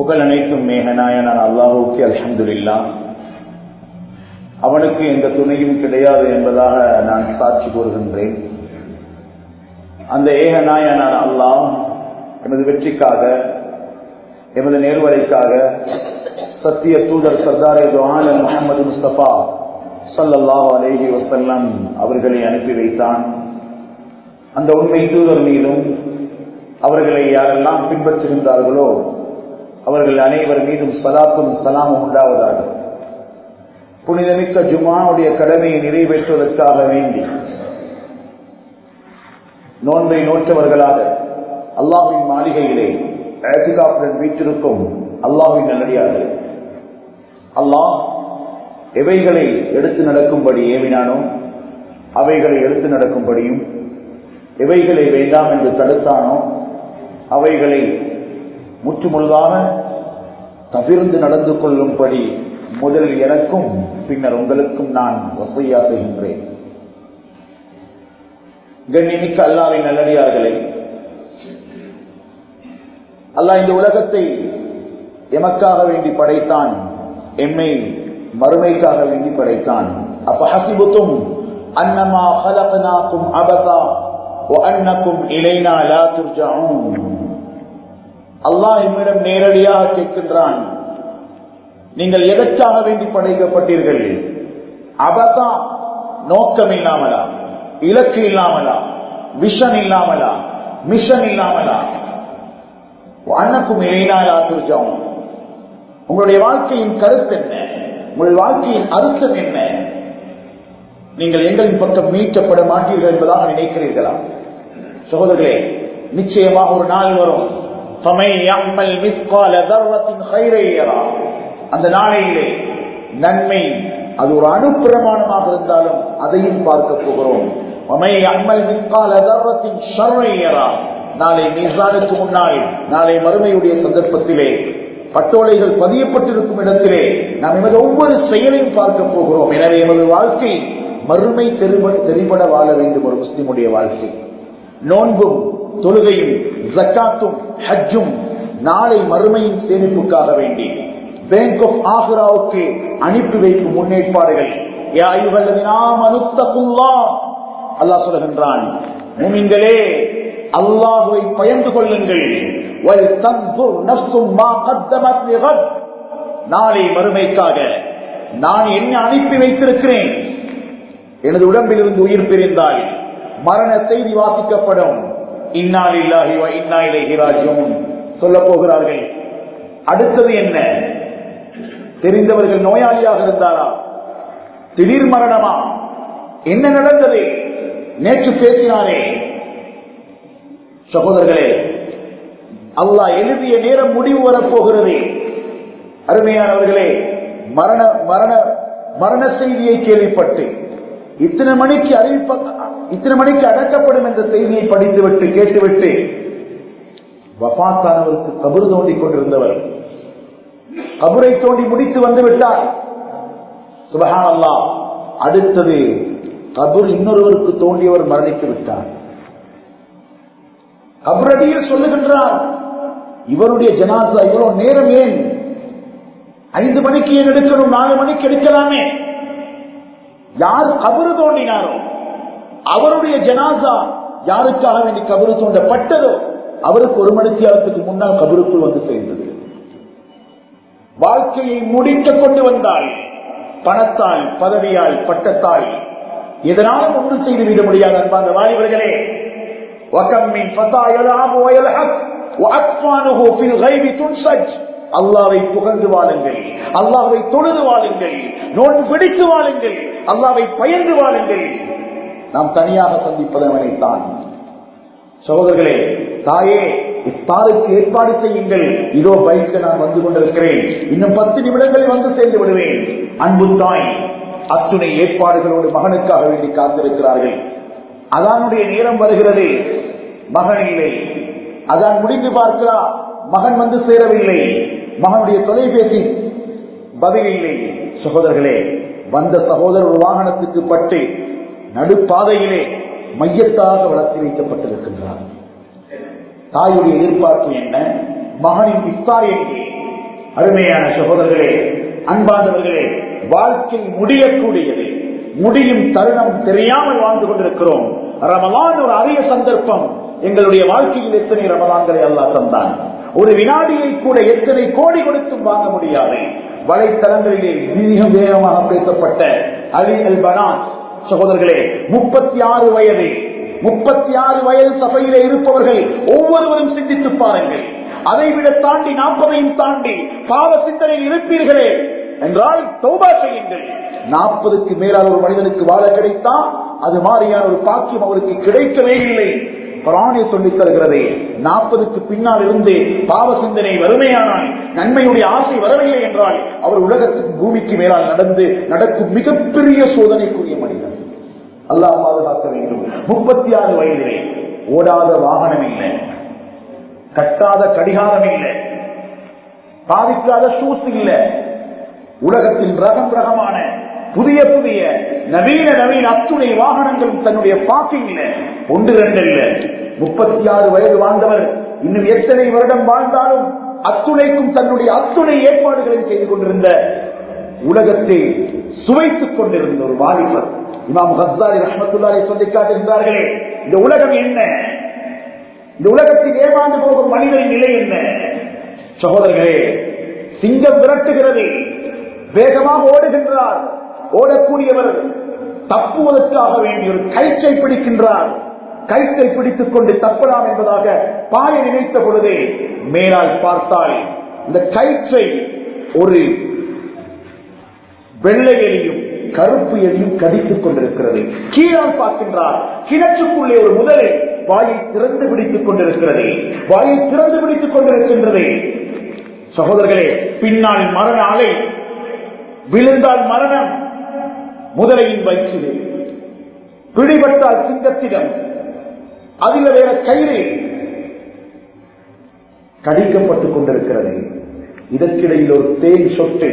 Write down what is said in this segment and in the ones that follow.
புகழ் அனைத்தும் மேகநாயனான அல்லாஹுக்கு அல்ஹம்துலில்லா அவனுக்கு எந்த துணையும் கிடையாது என்பதாக நான் சாட்சி கூறுகின்றேன் அந்த ஏகநாயனான அல்லாஹ் எமது வெற்றிக்காக எமது நேர்வரைக்காக சத்திய தூதர் சர்தாரே துவானன் முகமது முஸ்தபா சல்லல்லாஹ் அலேஹி வசல்லம் அவர்களை அனுப்பி வைத்தான் அந்த உண்மை தூதர் மீதும் அவர்களை யாரெல்லாம் பின்பற்றுகின்றார்களோ அவர்கள் அனைவர் மீதும் சலாத்தும் சலாமும் உண்டாவதாக புனிதமிக்க ஜுமாவுடைய கடமையை நிறைவேற்றுவதற்காக வேண்டி நோன்பை நோற்றவர்களாக அல்லாஹின் மாளிகையிலே ஏத்திகாப்புடன் வீட்டிருக்கும் அல்லாஹின் நல்லடியார்கள் அல்லாஹ் எவைகளை எடுத்து நடக்கும்படி ஏவினானோ அவைகளை எடுத்து நடக்கும்படியும் எவைகளை வேண்டாம் என்று தடுத்தானோ அவைகளை முற்றுமுழுதாக தவிர்ந்து நடந்து கொள்ளும்படி முதலில் எனக்கும் பின்னர் உங்களுக்கும் நான் வசையா செய்கின்றேன் கண்ணிமிக்க அல்லாவின் நல்லடியார்களே அல்லாஹ் இந்த உலகத்தை எமக்காக வேண்டி படைத்தான் எம்மை மறுமைக்காக வேண்டி படைத்தான் அப்ப ஹசிபுத்தும் அன்னமா خلقناكم عبثا وانكم الينا لا ترجعون அல்லாஹ் எம்மிடம் நேரடியாக கேட்கின்றான் நீங்கள் எதற்காக வேண்டி படைக்கப்பட்டீர்கள் அபதா நோக்கம் இல்லாமலா இலக்கு இல்லாமலா விஷன் இல்லாமலா மிஷன் இல்லாமலா அன்னக்கும் இணைநாளா துர்ஜாவும் உங்களுடைய வாழ்க்கையின் கருத்து என்ன உங்கள் வாழ்க்கையின் அர்த்தம் என்ன நீங்கள் எங்களின் பக்கம் மீட்கப்பட மாட்டீர்கள் என்பதாக நினைக்கிறீர்களா சகோதரர்களே நிச்சயமாக ஒரு நாள் வரும் அந்த நாளையிலே நன்மை அது ஒரு அணுப்பிரமாணமாக இருந்தாலும் அதையும் பார்க்க போகிறோம் நாளை மீசானுக்கு முன்னால் நாளை மறுமையுடைய சந்தர்ப்பத்திலே பட்டோலைகள் பதியப்பட்டிருக்கும் இடத்திலே நாம் எமது ஒவ்வொரு செயலையும் பார்க்க போகிறோம் எனவே எமது வாழ்க்கை மறுமை தெரிபட வாழ வேண்டும் ஒரு முஸ்லிமுடைய வாழ்க்கை நோன்பும் தொழுகையும் ஜக்காத்தும் ஹஜ்ஜும் நாளை மறுமையின் சேமிப்புக்காக வேண்டி பேங்க் ஆஃப் ஆகுராவுக்கு அனுப்பி வைக்கும் முன்னேற்பாடுகள் அல்லாஹ் சொல்லுகின்றான் மூமிங்களே அல்லாஹுவை பயந்து கொள்ளுங்கள் நாளை மறுமைக்காக நான் என்ன அனுப்பி வைத்திருக்கிறேன் எனது உடம்பில் இருந்து உயிர் பிரிந்தால் மரண செய்தி வாசிக்கப்படும் இன்னால் இல்லாஹி இன்னா இலைகிறாஜும் சொல்ல போகிறார்கள் அடுத்தது என்ன தெரிந்தவர்கள் நோயாளியாக இருந்தாரா திடீர் மரணமா என்ன நடந்தது நேற்று பேசினாரே சகோதரர்களே அல்லாஹ் எழுதிய நேரம் முடிவு வரப்போகிறது அருமையானவர்களே மரண மரண மரண செய்தியை கேள்விப்பட்டு இத்தனை மணிக்கு அறிவிப்ப இத்தனை மணிக்கு அடக்கப்படும் என்ற செய்தியை படித்துவிட்டு கேட்டுவிட்டு வபாத்தானவருக்கு கபரு தோண்டி கொண்டிருந்தவர் கபரை தோண்டி முடித்து வந்து விட்டார் சுபஹான் அல்லா அடுத்தது கபூர் இன்னொருவருக்கு தோண்டியவர் மரணித்து விட்டார் கபரடியில் சொல்லுகின்றார் இவருடைய ஜனாசா இவ்வளவு நேரம் ஏன் ஐந்து மணிக்கு ஏன் எடுக்கணும் நாலு மணிக்கு எடுக்கலாமே யார் கபரு தோண்டினாரோ அவருடைய ஜனாசா யாருக்காக வேண்டி கபரு தோண்டப்பட்டதோ அவருக்கு ஒரு மணித்தியாலத்துக்கு முன்னால் கபருக்குள் வந்து சேர்ந்தது வாழ்க்கையை முடிக்க கொண்டு வந்தால் பணத்தால் பதவியால் பட்டத்தால் எதனாலும் ஒன்று செய்து விட முடியாது அன்பாந்த வாலிபர்களே அல்லாவை புகழ்ந்து வாழுங்கள் அல்லாவை தொழுது வாழுங்கள் நோன்பு பிடித்து வாழுங்கள் அல்லாவை பயந்து வாழுங்கள் நாம் தனியாக சந்திப்பதவனைத்தான் சகோதரர்களே தாயே இஃப்தாருக்கு ஏற்பாடு செய்யுங்கள் இதோ பைக்கு நான் வந்து கொண்டிருக்கிறேன் இன்னும் பத்து நிமிடங்களில் வந்து சேர்ந்து விடுவேன் அன்பு தாய் அத்துணை ஏற்பாடுகளோடு மகனுக்காக வேண்டி காத்திருக்கிறார்கள் அதானுடைய நேரம் வருகிறது மகன் இல்லை அதான் முடிந்து பார்க்கிறார் மகன் வந்து சேரவில்லை மகனுடைய தொலைபேசி பதில் இல்லை சகோதரர்களே வந்த சகோதரர் ஒரு வாகனத்துக்கு பட்டு நடுப்பாதையிலே மையத்தாக வளர்த்தி வைக்கப்பட்டிருக்கின்றார் தாயுடைய எதிர்பார்ப்பு என்ன மகனின் இஃப்தார் எங்கே அருமையான சகோதரர்களே அன்பானவர்களே வாழ்க்கை முடியக்கூடியது முடியும் தருணம் தெரியாமல் வாழ்ந்து கொண்டிருக்கிறோம் ரமலான் ஒரு அரிய சந்தர்ப்பம் எங்களுடைய வாழ்க்கையில் எத்தனை ரமலான்களை அல்லா தந்தான் ஒரு வினாடியை கூட எத்தனை கோடி கொடுத்தும் வாங்க முடியாது வலைத்தளங்களிலே மிக வேகமாக பேசப்பட்ட அலி அல் பனான் சகோதரர்களே முப்பத்தி ஆறு வயது முப்பத்தி ஆறு வயது சபையிலே இருப்பவர்கள் ஒவ்வொருவரும் சிந்தித்து பாருங்கள் அதை விட தாண்டி நாற்பதையும் தாண்டி பாவ சிந்தனையில் இருப்பீர்களே என்றால் தௌபா செய்யுங்கள் நாற்பதுக்கு மேலான ஒரு மனிதனுக்கு வாழ கிடைத்தா அது மாதிரியான ஒரு பாக்கியம் அவருக்கு கிடைக்கவே இல்லை பிராணி சொல்லித் தருகிறதே நாற்பதுக்கு பின்னால் இருந்து பாவ சிந்தனை வறுமையானால் நன்மையுடைய ஆசை வரவில்லை என்றால் அவர் உலகத்துக்கு பூமிக்கு மேலால் நடந்து நடக்கும் மிகப்பெரிய சோதனைக்குரிய மனிதன் அல்லாஹ் பாதுகாக்க வேண்டும் முப்பத்தி ஆறு வயதிலே ஓடாத வாகனம் இல்லை கட்டாத கடிகாரம் இல்லை பாதிக்காத ஷூஸ் இல்லை உலகத்தில் ரகம் ரகமான புதிய புதிய நவீன நவீன அத்துணை வாகனங்களும் தன்னுடைய பாக்கிங்ல ஒன்று ரெண்டு இல்ல முப்பத்தி ஆறு வயது வாழ்ந்தவர் இன்னும் எத்தனை வருடம் வாழ்ந்தாலும் அத்துணைக்கும் தன்னுடைய அத்துணை ஏற்பாடுகளை செய்து கொண்டிருந்த உலகத்தை சுவைத்துக் கொண்டிருந்த ஒரு வாலிபர் இமாம் ஹஸ்தாரி ரஹமத்துல்லாரை சொல்லி காட்டுகின்றார்களே இந்த உலகம் என்ன இந்த உலகத்தில் ஏமாந்து போகும் மனிதனின் நிலை என்ன சகோதரர்களே சிங்கம் விரட்டுகிறது வேகமாக ஓடுகின்றார் ஓடக்கூடியவர் தப்புவதற்காக வேண்டிய ஒரு கயிற்றை பிடிக்கின்றார் கயிற்றை பிடித்துக் கொண்டு தப்பலாம் என்பதாக பாய நினைத்த பொழுதே மேலால் பார்த்தால் இந்த கயிற்றை ஒரு வெள்ளை எலியும் கருப்பு எலியும் கடித்துக் கொண்டிருக்கிறது கீழால் பார்க்கின்றார் கிணற்றுக்குள்ளே ஒரு முதலை வாயை திறந்து பிடித்துக் கொண்டிருக்கிறது வாயை திறந்து பிடித்துக் கொண்டிருக்கின்றது சகோதரர்களே பின்னால் மரண அலை விழுந்தால் மரணம் முதலையின் வயிற்றிலே பிடிபட்டால் சிங்கத்திடம் அதில் வேற கயிறு கடிக்கப்பட்டுக் கொண்டிருக்கிறது இதற்கிடையில் ஒரு தேன் சொட்டு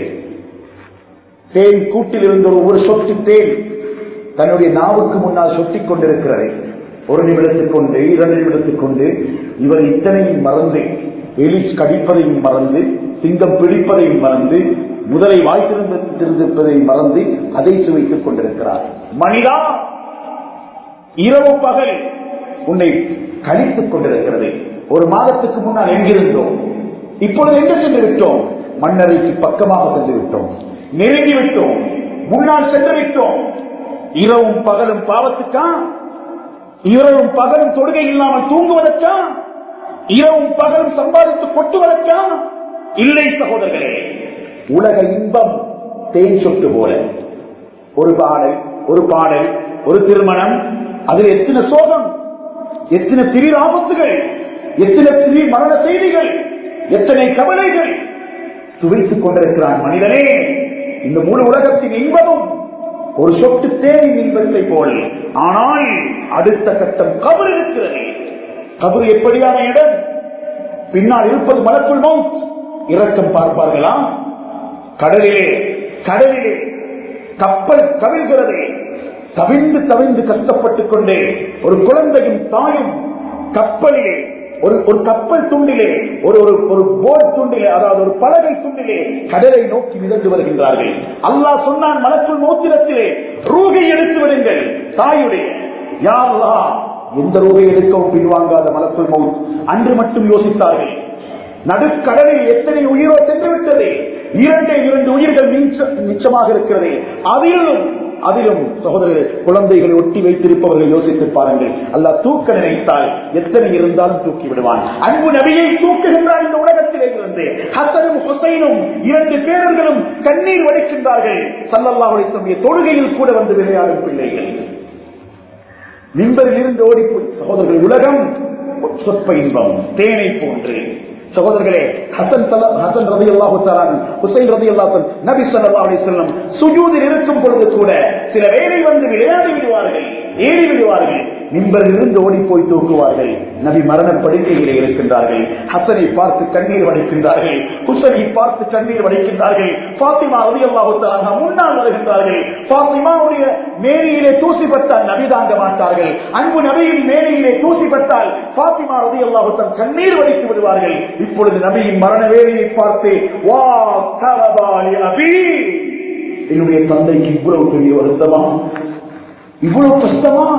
தேன் கூட்டில் இருந்த ஒரு ஒரு சொட்டு தேன் தன்னுடைய நாவுக்கு முன்னால் சொட்டிக் கொண்டிருக்கிறது ஒரு நிமிடத்துக் கொண்டு இரண்டு நிமிடத்துக் கொண்டு இவர் இத்தனையும் மறந்து எலி கடிப்பதையும் மறந்து சிங்கம் பிடிப்பதையும் மறந்து முதலை வாய்த்திருந்திருப்பதை மறந்து அதை சுவைத்துக் கொண்டிருக்கிறார் மனிதா இரவு பகல் உன்னை கழித்துக் கொண்டிருக்கிறது ஒரு மாதத்துக்கு முன்னால் எங்கிருந்தோம் இப்பொழுது எங்க சென்று விட்டோம் மன்னரைக்கு பக்கமாக சென்று விட்டோம் நெருங்கி விட்டோம் முன்னால் சென்று விட்டோம் இரவும் பகலும் பாவத்துக்கா இரவும் பகலும் தொடுகை இல்லாமல் தூங்குவதற்கா இரவும் பகலும் சம்பாதித்து கொட்டுவதற்கா இல்லை சகோதரர்களே உலக இன்பம் தேன் சொட்டு போல ஒரு பாடல் ஒரு பாடல் ஒரு திருமணம் அதில் எத்தனை சோகம் எத்தனை திடீர் ஆபத்துகள் எத்தனை திடீர் மரண செய்திகள் எத்தனை கவலைகள் சுவைத்துக் கொண்டிருக்கிறான் மனிதனே இந்த முழு உலகத்தின் இன்பமும் ஒரு சொட்டு தேனின் இன்பத்தை போல் ஆனால் அடுத்த கட்டம் கபர் இருக்கிறது கபர் எப்படியான இடம் பின்னால் இருப்பது மலக்குள் மவுத் இரக்கம் பார்ப்பார்களா கடலிலே கடலிலே கப்பல் கவிழ்கிறது தவிந்து தவிந்து கஷ்டப்பட்டுக் கொண்டே ஒரு குழந்தையும் தாயும் கப்பலிலே ஒரு ஒரு கப்பல் துண்டிலே ஒரு ஒரு ஒரு போட் துண்டிலே அதாவது ஒரு பலகை துண்டிலே கடலை நோக்கி மிதந்து வருகின்றார்கள் அல்லாஹ் சொன்னான் மலக்குள் மோத்திரத்திலே ரூகை எடுத்து விடுங்கள் தாயுடைய யாருலா எந்த ரூகை எடுக்கவும் பின்வாங்காத மலக்குள் மவுத் அன்று மட்டும் யோசித்தார்கள் நடுக்கடலில் எத்தனை உயிரோ சென்று விட்டது இரண்டே இரண்டு உயிர்கள் மிச்ச- மிச்சமாக இருக்கிறது அதிலும் அதிலும் சகோதரர்கள் குழந்தைகளை ஒட்டி வைத்திருப்பவர்கள் யோசித்து பாருங்கள் அல்லாஹ் தூக்க நினைத்தால் எத்தனை இருந்தாலும் தூக்கி விடுவான் அன்பு நபியை தூக்குகின்றார் இந்த உலகத்திலே இருந்து ஹசனும் ஹுசைனும் இரண்டு பேரர்களும் கண்ணீர் வடிக்கின்றார்கள் சல்லல்லாஹு அலைஹி வஸல்லம் தொழுகையில் கூட வந்து விளையாடும் பிள்ளைகள் மின்பரில் இருந்து ஓடிப்போய் சகோதரர்கள் உலகம் சொற்ப இன்பம் தேனை போன்று சகோதரர்களே ஹசன் தல- ஹசன் ரதி அல்லாஹு ஹுசைன் ரதி அல்லாஹன் நபி ஸல்லல்லாஹு அலைஹி வஸல்லம் சுஜூதில் இருக்கும் பொழுது கூட சில வேளை வந்து விளையாடி விடுவார்கள் ஏறி விடுவார்கள் மின்பரில் இருந்து ஓடி போய் தூக்குவார்கள் நபி மரண படுக்கையிலே இருக்கின்றார்கள் ஹசனை பார்த்து கண்ணீர் வடிக்கின்றார்கள் ஹுசனை பார்த்து கண்ணீர் வடிக்கின்றார்கள் பாத்திமா உதயமாக முன்னால் வருகின்றார்கள் பாத்திமாவுடைய மேனியிலே தூசிப்பட்டால் நபி தாங்க மாட்டார்கள் அன்பு நபியின் மேனியிலே தூசிப்பட்டால் பாத்திமா உதயமாக கண்ணீர் வடித்து விடுவார்கள் இப்பொழுது நபியின் மரண வேலையை பார்த்து வா கரபாலி அபி என்னுடைய தந்தைக்கு இவ்வளவு பெரிய வருத்தமா இவ்வளவு கஷ்டமா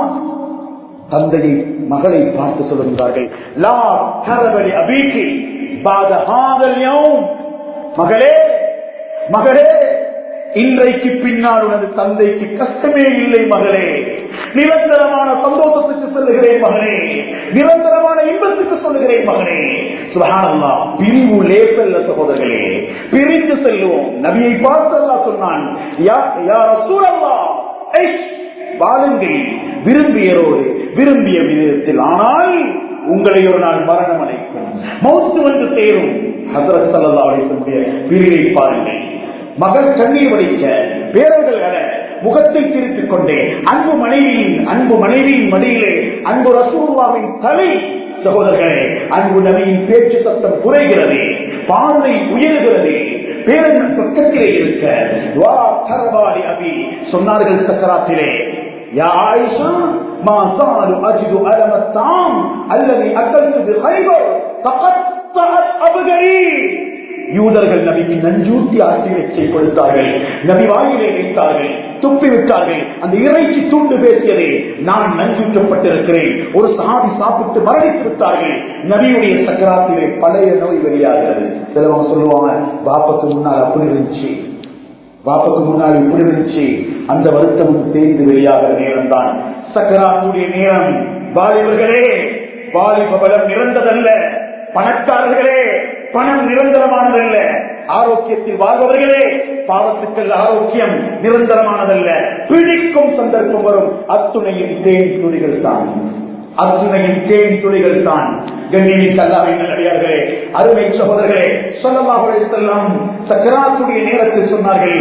தந்தையை மகளை பார்த்து சொல்லுகிறார்கள் லா கரபலி அபீகி பாத ஹாதல் யௌம் மகளே மகளே இன்றைக்கு பின்னால் உனது தந்தைக்கு கஷ்டமே இல்லை மகளே நிரந்தரமான சந்தோஷத்துக்கு சொல்லுகிறேன் மகனே நிரந்தரமான இன்பத்துக்கு சொல்லுகிறேன் மகனே சுபஹானல்லா பிரிவு லேசல்ல சகோதரர்களே பிரிந்து செல்லுவோம் நபியை பார்த்து அல்லாஹ் சொன்னான் யா யா ரசூலல்லாஹ் ஐஷ் வாழுங்கள் விரும்பியரோடு விரும்பிய விதத்தில் ஆனால் உங்களை ஒரு நாள் மரணம் அடைக்கும் மௌத்து வந்து சேரும் ஹசரத் சல்லா அழைக்கக்கூடிய பிரிவை பாருங்கள் மகள் கண்ணீர் வடிக்க பேரர்கள் அட முகத்தை திருத்திக் கொண்டே அன்பு மனைவியின் அன்பு மனைவியின் மடியிலே அன்பு ரசூர்வாவின் தலை சகோதரர்களே அன்பு நபியின் பேச்சு சத்தம் குறைகிறது பார்வை உயர்கிறது பேரன் பக்கத்திலே இருக்க துவா கரபாலி அபி சொன்னார்கள் சக்கராத்திலே يا عائشة ما زال أجد ألم الطعام الذي أكلت بخيبر تقطعت أبغري யூதர்கள் நபிக்கு நஞ்சூட்டி ஆட்டி வச்சை கொடுத்தார்கள் நபி வாயிலே வைத்தார்கள் துப்பி விட்டார்கள் அந்த இறைச்சி துண்டு பேசியதை நான் நஞ்சூட்டப்பட்டிருக்கிறேன் ஒரு சாதி சாப்பிட்டு மரணித்து விட்டார்கள் நபியுடைய சக்கராத்திலே பழைய நோய் வெளியாகிறது சிலவங்க சொல்லுவாங்க பாப்பக்கு முன்னால் அப்படி இருந்துச்சு பாப்புக்கு முன்னால் இப்படி இருந்துச்சு அந்த வருத்தம் தேர்ந்து வெளியாகிற நேரம் தான் சக்கராத்துடைய நேரம் வாலிபர்களே வாலிப பலம் நிறந்ததல்ல பணக்காரர்களே பணம் நிரந்தரமானதல்ல ஆரோக்கியத்தில் வாழ்பவர்களே பாவத்துக்கள் ஆரோக்கியம் நிரந்தரமானதல்ல பிடிக்கும் சந்தர்ப்பம் வரும் அத்துணையின் தேன் துளிகள் தான் அத்துணையின் தேன் துளிகள் தான் கண்ணியின் கல்லாவின் நல்லடியார்களே அருமை சகோதரர்களே சொல்லமாக செல்லம் சக்கராத்துடைய நேரத்தில் சொன்னார்கள்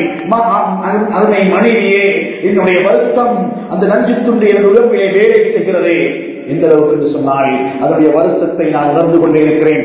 அருமை மனைவியே என்னுடைய வருத்தம் அந்த நஞ்சு துண்டு எனது உடம்பிலே வேலை செய்கிறது எந்த அளவுக்கு என்று சொன்னால் அதனுடைய வருத்தத்தை நான் உணர்ந்து கொண்டே இருக்கிறேன்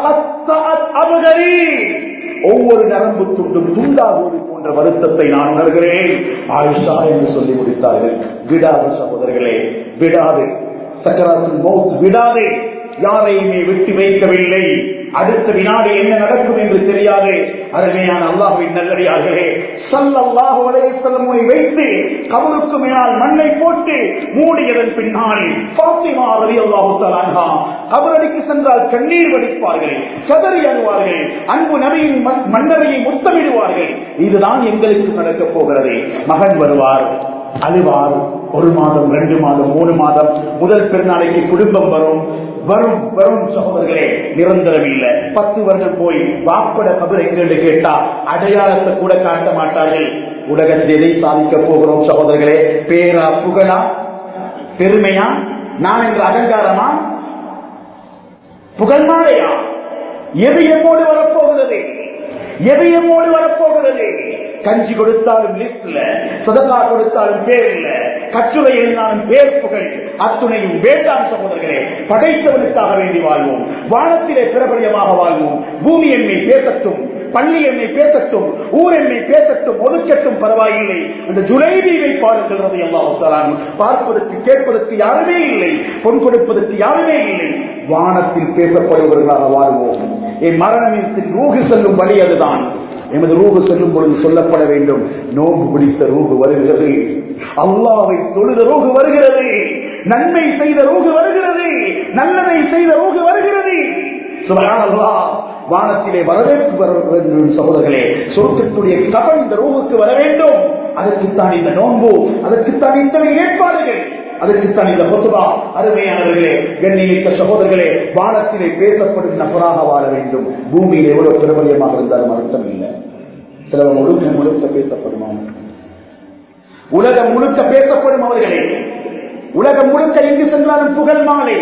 ஒவ்வொரு நரம்பு துண்டும் துண்டாகுவது போன்ற வருத்தத்தை நான் உணர்கிறேன் ஆயுஷா என்று சொல்லி முடித்தார்கள் விடாது சகோதரர்களே விடாது சக்கராத்தின் மௌத் விடாதே யாரையுமே விட்டு வைக்கவில்லை அடுத்த வினாடி என்ன நடக்கும் என்று தெரியாது அருமையான அல்லாஹுவின் நல்லடியார்களே சல்லல்லாஹு அலைஹி வஸல்லமை வைத்து கபருக்கு மேல் மண்ணை போட்டு மூடியதன் பின்னால் ஃபாத்திமா ரலியல்லாஹு தஆலா அன்ஹா கபரடிக்கு சென்றால் கண்ணீர் வடிப்பார்கள் கதறி அழுவார்கள் அன்பு நபியின் மன்னரையை முத்தமிடுவார்கள் இதுதான் எங்களுக்கு நடக்கப் போகிறது மகன் வருவார் அழுவார் ஒரு மாதம் ரெண்டு மாதம் மூணு மாதம் முதல் பெருநாளைக்கு குடும்பம் வரும் வரும் வரும் சகோதரர்களே நிரந்தரம் இல்லை பத்து வருடம் போய் வாப்பட கபர் எங்கே கேட்டா அடையாளத்தை கூட காட்ட மாட்டார்கள் உலகத்தில் எதை சாதிக்க போகிறோம் சகோதரர்களே பேரா புகழா பெருமையா நான் என்ற அகங்காரமா புகழ்மாலையா எது எம்மோடு வரப்போகிறது எது எம்மோடு வரப்போகிறது கஞ்சி கொடுத்தாலும் லிஸ்ட்ல சதகா கொடுத்தாலும் பேர் இல்ல கட்டுரை எழுதினாலும் பேர் புகழ் அத்துணையும் வேண்டாம் சகோதரர்களே படைத்தவனுக்காக வேண்டி வாழ்வோம் வானத்திலே பிரபலியமாக வாழ்வோம் பூமி எண்ணை பேசட்டும் பள்ளி எண்ணை பேசட்டும் ஊர் எண்ணை பேசட்டும் ஒதுக்கட்டும் பரவாயில்லை அந்த ஜுலைதீவை பாடுகிறது எல்லாம் பார்ப்பதற்கு கேட்பதற்கு யாருமே இல்லை பொன் கொடுப்பதற்கு யாருமே இல்லை வானத்தில் பேசப்படுவர்களாக வாழ்வோம் என் மரணத்தின் ரூகு செல்லும் வழி அதுதான் எமது ரூபு செல்லும் பொழுது சொல்லப்பட வேண்டும் நோம்பு பிடித்த ரூபு வருகிறது அல்லாவை தொழுத ரூபு வருகிறது நன்மை செய்த ரூபு வருகிறது நல்லதை செய்த ரூபு வருகிறது வானத்திலே வரவேற்பு வர வேண்டும் சகோதரர்களே சொர்க்கத்துடைய கபல் இந்த ரூபுக்கு வர வேண்டும் அதற்குத்தான் இந்த நோன்பு அதற்குத்தான் இத்தனை ஏற்பாடுகள் அதற்குத்தான் இந்த பொத்துவா அருமையானவர்களே கண்ணியமிக்க சகோதரர்களே வானத்திலே பேசப்படும் நபராக வாழ வேண்டும் பூமியில் எவ்வளவு பிரபலியமாக இருந்தாலும் அர்த்தம் இல்லை சிலர் முழுக்க முழுக்க பேசப்படுமா உலகம் முழுக்க பேசப்படும் அவர்களே உலகம் முழுக்க எங்கு சென்றாலும் புகழ் மாலை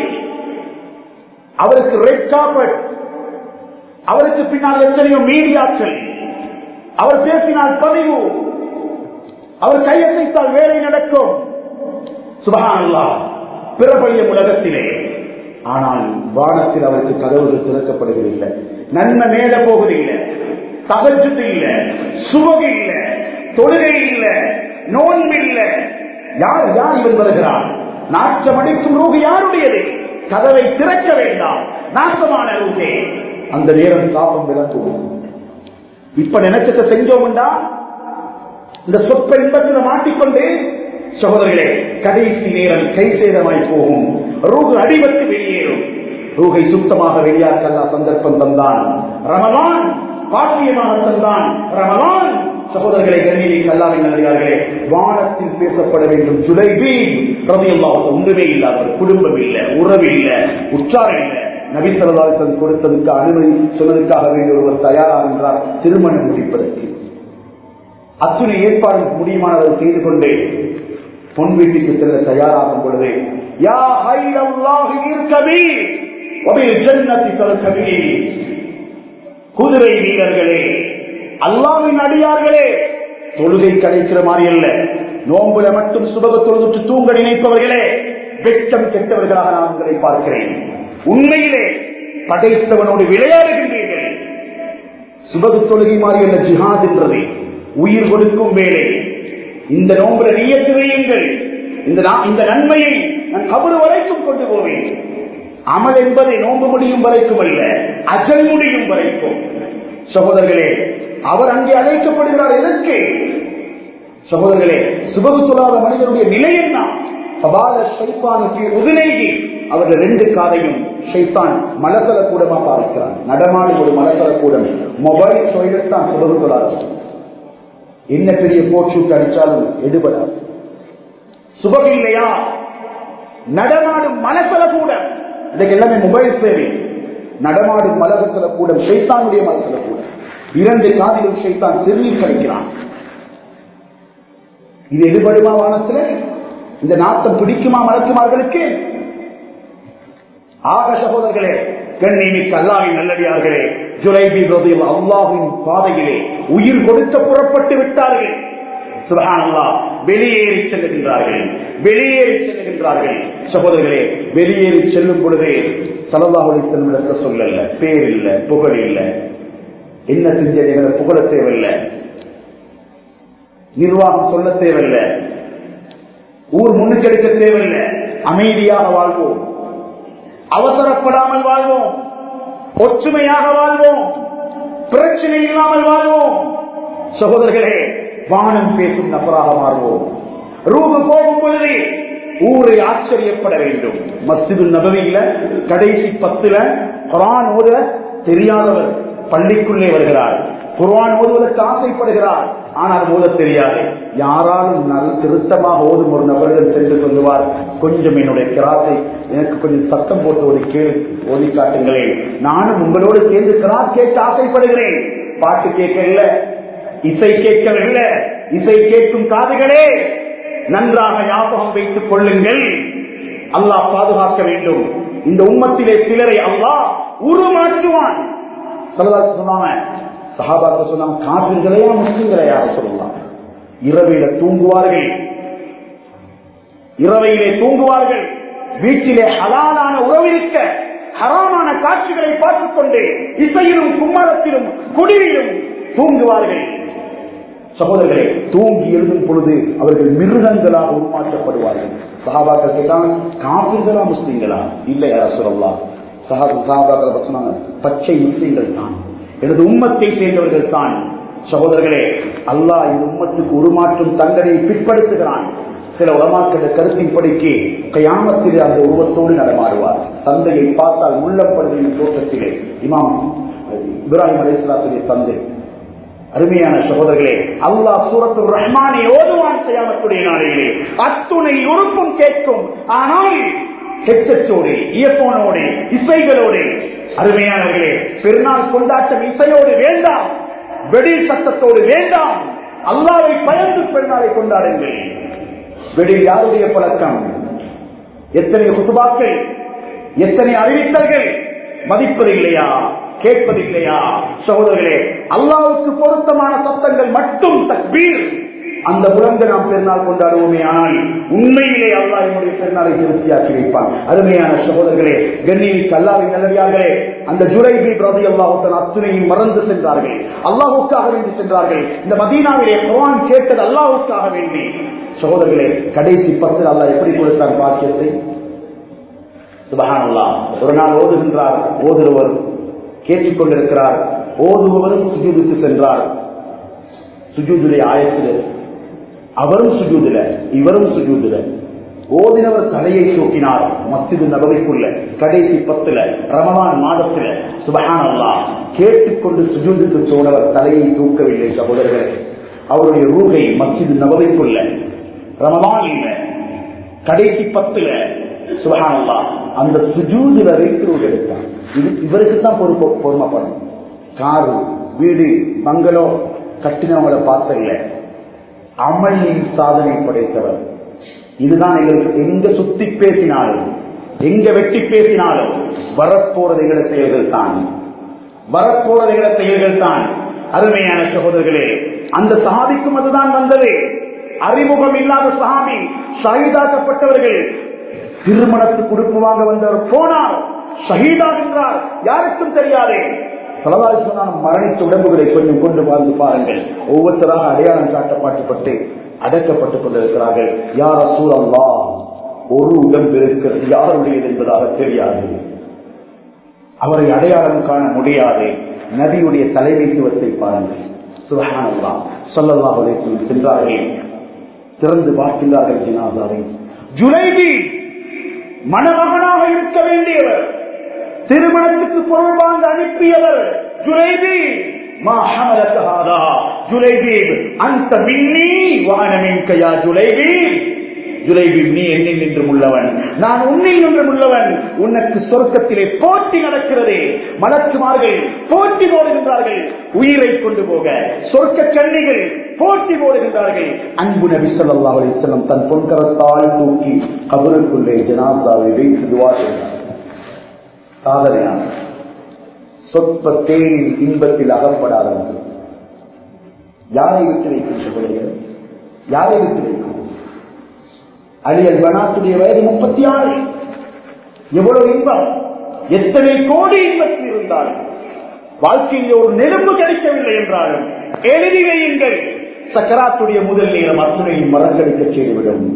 அவருக்கு ரெட் கார்பட் அவருக்கு பின்னால் எத்தனையோ மீடியாக்கள் அவர் பேசினால் பதிவு அவர் கையசைத்தால் வேலை நடக்கும் சுபஹானல்லா பிரபலிய உலகத்திலே ஆனால் வானத்தில் அவருக்கு கதவுகள் திறக்கப்படுவதில்லை நன்மை மேல போவதில்லை தகஜத்து இல்ல சுபகு இல்ல தொழுகை இல்ல நோன்பு இல்ல யார் யார் இவன் வருகிறான் நாச்சம் அடிக்கும் ரூகு யாருடையது கதவை திறக்க வேண்டாம் நாசமான ரூகே அந்த நேரம் சாபம் விளக்குவோம் இப்ப நினைச்சத செஞ்சோம்டா இந்த சொற்ப இன்பத்தில் மாட்டிக்கொண்டு சகோதரர்களே கடைசி நேரம் கை சேதமாய் போகும் ரூகு அடிபட்டு வெளியேறும் ரூகை சுத்தமாக வெளியாக்கல்லா சந்தர்ப்பம் தந்தான் ரமலான் பாக்கியமாக தந்தான் ரமலான் சகோதரர்களை கண்ணியை கல்லாவின் நல்லே வானத்தில் பேசப்பட வேண்டும் ஜுலைபி ரவியல்லாவுக்கு ஒன்றுமே இல்லாத குடும்பம் இல்ல உறவு இல்ல உற்சாரம் இல்ல நபி சல்லாசன் கொடுத்ததுக்கு அனுமதி சொன்னதுக்காக வேண்டிய ஒருவர் தயாராக என்றார் திருமணம் முடிப்பதற்கு அத்துணை ஏற்பாடு முடியுமானவர் செய்து கொண்டே பொன் வீட்டுக்கு செல்ல தயாராகும் பொழுது யா ஹைரல்லாஹி இருக்கபி வபில் ஜன்னதி தர்கபி குதிரை வீரர்களே அல்லாவின் அடியார்களே தொழுகை கிடைக்கிற மாதிரி அல்ல நோம்புல மட்டும் சுபக தொழுதுட்டு தூங்க நினைப்பவர்களே வெட்டம் கெட்டவர்களாக நான் உங்களை பார்க்கிறேன் உண்மையிலே படைத்தவனோடு விளையாடுகின்றீர்கள் சுபகு தொழுகை மாதிரி அல்ல ஜிஹாத் என்றது உயிர் கொடுக்கும் வேலை இந்த நோம்புல நீயத்து வையுங்கள் இந்த இந்த நன்மையை நான் கபரு வரைக்கும் கொண்டு போவேன் அமல் என்பதை நோம்பு முடியும் வரைக்கும் அல்ல அஜல் முடியும் வரைக்கும் சகோதரர்களே அவர் அங்கே அழைக்கப்படுகிறார் எதற்கு சகோதரர்களே சுபகு சொல்லாத மனிதனுடைய நிலை என்ன சபால ஷைத்தானுக்கு உதிலேகி அவர்கள் ரெண்டு காதையும் ஷைத்தான் மலத்தல கூடமா பார்க்கிறான் நடமாடும் ஒரு மலத்தல கூடம் மொபைல் டொய்லெட் தான் சுபகு சொல்லாது என்ன பெரிய போட்சூட்டு அடிச்சாலும் எடுபடாது சுபகு இல்லையா நடமாடும் மலசல கூடம் இதுக்கு எல்லாமே மொபைல் சேவை நடமாடும் மலகசல கூடம் ஷைத்தானுடைய மலசல கூடம் இரண்டு காதிலும் ஷைத்தான் சிறுநீர் கழிக்கிறான் இது எடுபடுமா வானத்துல இந்த நாட்டம் பிடிக்குமா மறக்குமார்களுக்கு ஆக சகோதரர்களே கண்ணிமிக்க அல்லாவின் நல்லடியார்களே ஜுலைபி ரதியில் அல்லாவின் பாதையிலே உயிர் கொடுக்க புறப்பட்டு விட்டார்கள் சுபஹானல்லா வெளியேறி செல்லுகின்றார்கள் வெளியேறி செல்லுகின்றார்கள் சகோதரர்களே வெளியேறி செல்லும் பொழுதே சலல்லாஹுலை செல்லும் சொல்லல பேர் இல்ல புகழ் இல்ல என்ன செஞ்ச எங்களை புகழ தேவையில்லை நிர்வாகம் சொல்ல தேவையில்லை ஊர் முன்னுக்கெடுக்க தேவையில்லை அமைதியாக வாழ்வோம் அவசரப்படாமல் வாழ்வோம் ஒற்றுமையாக வாழ்வோம் பிரச்சனை இல்லாமல் வாழ்வோம் சகோதரர்களே வானம் பேசும் நபராக மாறுவோம் ரூபு போகும் பொழுது ஊரை ஆச்சரியப்பட வேண்டும் மஸ்ஜிது நபவியில கடைசி பத்துல குரான் ஓத தெரியாதவர் பள்ளிக்குள்ளே வருகிறார் குர்ஆன் ஓதுவதற்கு ஆசைப்படுகிறார் ஆனால் ஓத தெரியாது யாராலும் நல்ல திருத்தமாக ஓதும் ஒரு நபரிடம் சென்று சொல்லுவார் கொஞ்சம் என்னுடைய கிராத்தை எனக்கு கொஞ்சம் சத்தம் போட்டு ஒரு கேள் ஓதி காட்டுங்களேன் நானும் உங்களோடு சேர்ந்து கிராத் கேட்க ஆசைப்படுகிறேன் பாட்டு கேட்கல இசை கேட்கவில்லை இசை கேட்கும் காதுகளே நன்றாக ஞாபகம் வைத்துக் கொள்ளுங்கள் அல்லாஹ் பாதுகாக்க வேண்டும் இந்த உம்மத்திலே சிலரை அல்லாஹ் உருமாற்றுவான் சொல்லலாம் சொன்னாங்க சஹாபாக்க சொன்னாங்க காபிர்களையா முஸ்லிம்களையா சொல்லலாம் இரவில தூங்குவார்கள் இரவையிலே தூங்குவார்கள் வீட்டிலே ஹலாலான உறவிருக்க ஹராமான காட்சிகளை பார்த்துக் கொண்டு இசையிலும் கும்மரத்திலும் குடியிலும் தூங்குவார்கள் சகோதரர்களே தூங்கி எழுதும் பொழுது அவர்கள் மிருகங்களாக உருமாற்றப்படுவார்கள் சஹாபாக்கள் கேட்டாங்க காபிர்களா முஸ்லிம்களா இல்லை யார சொல்லலாம் சஹாபாக்கள் சொன்னாங்க பச்சை முஸ்லிம்கள் தான் எனது உம்மத்தை சேர்ந்தவர்கள் தான் சகோதரர்களே அல்லாஹ் இந்த உம்மத்துக்கு உருமாற்றும் தண்டனை பிற்படுத்துகிறான் சில உலமாக்கிற கருத்தின்படிக்கு கயாமத்திலே அந்த உருவத்தோடு நடமாடுவார் தந்தையை பார்த்தால் முள்ளப்படுகையின் தோற்றத்திலே இமாம் இப்ராஹிம் அலிஸ்லாத்துடைய தந்தை அருமையான சகோதரர்களே அல்லாஹ் சூரத்து ரஹ்மானை ஓதுவான் செய்யாமத்துடைய நாளையிலே அத்துணை உறுப்பும் கேட்கும் ஆனால் ஹெட்செட்டோடு இயர்போனோடு இசைகளோடு அருமையானவர்களே பெருநாள் கொண்டாட்டம் இசையோடு வேண்டாம் வெடி சத்தத்தோடு வேண்டாம் அல்லாவை பயந்து பெருநாளை கொண்டாடுங்கள் வெடி யாருடைய பழக்கம் எத்தனை குத்துபாக்கள் எத்தனை அறிவித்தல்கள் மதிப்பது இல்லையா கேட்பது இல்லையா சகோதரர்களே அல்லாவுக்கு பொருத்தமான சத்தங்கள் மட்டும் தக்பீர் அந்த புலங்க நாம் பெருநாள் கொண்டாடுவோமே ஆனால் உண்மையிலே அல்லா என்னுடைய பெருநாளை திருப்தியாக்கி வைப்பான் அருமையான சகோதரர்களே கண்ணியில் அல்லாவின் நல்லடியார்களே அந்த ஜுலைபி பிரதி அல்லாஹுத்தன் அத்துணையும் மறந்து சென்றார்கள் அல்லாஹுக்காக வேண்டி சென்றார்கள் இந்த மதீனாவிலே குரான் கேட்டது அல்லாஹுக்காக வேண்டி சகோதரர்களே கடைசி பத்து அல்லாஹ் எப்படி கொடுத்தான் பாக்கியத்தை சுபஹானல்லா ஒரு நாள் ஓதுகின்றார் ஓதுருவர் கேட்டுக்கொண்டிருக்கிறார் ஓதுபவரும் சுஜூதுக்கு சென்றார் சுஜூதுடைய ஆயத்தில் அவரும் சுஜூதுல இவரும் சுஜூதுல ஓதினவர் தலையை தூக்கினார் மஸ்ஜிது நபவைக்குள்ள கடைசி பத்துல ரமலான் மாதத்துல சுபஹானல்லா கேட்டுக்கொண்டு சுஜூதுக்கு போனவர் தலையை தூக்கவில்லை சகோதரர்களே அவருடைய ரூகை மஸ்ஜிது நபவைக்குள்ள ரமலான் இல்ல கடைசி பத்துல சுபஹானல்லா அந்த சுஜூதுல வைத்து ரூக எடுத்தார் இது இவருக்கு தான் பொறுப்பு பொறுமைப்படணும் காரு வீடு பங்களோ கட்டினவங்களை பார்த்ததில்ல அமளியின் சாதனை படைத்தவர் இதுதான் எங்களுக்கு எங்க சுத்தி பேசினாலும் எங்க வெட்டி பேசினாலும் வரப்போறது எங்கள செயல்கள் தான் வரப்போறது எங்கள செயல்கள் தான் அருமையான சகோதரர்களே அந்த சஹாபிக்கும் அதுதான் வந்தது அறிமுகம் இல்லாத சஹாபி ஷஹீதாக்கப்பட்டவர்கள் திருமணத்துக்கு உடுப்பு வாங்க வந்தவர் போனார் ஷஹீதாகின்றார் யாருக்கும் தெரியாதே சலதாரி சொன்ன மரணித்த உடம்புகளை கொஞ்சம் கொண்டு வாழ்ந்து பாருங்கள் ஒவ்வொருத்தராக அடையாளம் காட்டப்பட்டுப்பட்டு அடக்கப்பட்டுக் கொண்டிருக்கிறார்கள் யார் சூழல்லா ஒரு உடம்பு இருக்கிறது யாருடையது என்பதாக தெரியாது அவரை அடையாளம் காண முடியாது நபியுடைய தலைமைத்துவத்தை பாருங்கள் சுபஹானல்லா சொல்லல்லாஹ் அலைஹி சென்றார்கள் திறந்து பார்க்கின்றார்கள் ஜினாதாவை ஜுலைபி மணமகனாக இருக்க வேண்டியவர் திருமணத்துக்கு பொருள் வாங்க அனுப்பியவர் ஜுலைபி ما حملك هذا جليبيب انت مني وانا منك يا جليبيب ஜுலைபீப் நீ என்னில் நின்றும் உள்ளவன் நான் உன்னில் நின்றும் உள்ளவன் உனக்கு சொர்க்கத்திலே போட்டி நடக்கிறது மலக்குமார்கள் போட்டி போடுகின்றார்கள் உயிரை கொண்டு போக சொர்க்க கண்ணிகள் போட்டி போடுகின்றார்கள் அன்பு நபி ஸல்லல்லாஹு அலைஹி வஸல்லம் தன் பொன்கரத்தால் தூக்கி கபருக்குள்ளே ஜனாசாவை வைத்து துவா செய்தார் சாதனையான சொற்ப தேனில் இன்பத்தில் அகப்படாதவர்கள் யாரை விட்டு வைக்கும் சகோதரர்கள் யாரை விட்டு வைக்கும் அலியல் பனாத்துடைய வயது முப்பத்தி ஆறு எவ்வளவு இன்பம் எத்தனை கோடி இன்பத்தில் இருந்தாலும் வாழ்க்கையில் ஒரு நெருப்பு கிடைக்கவில்லை என்றாலும் எழுதி வையுங்கள் சக்கராத்துடைய முதல் நேரம் அத்துணையும் மறக்கடிக்க செய்துவிடும்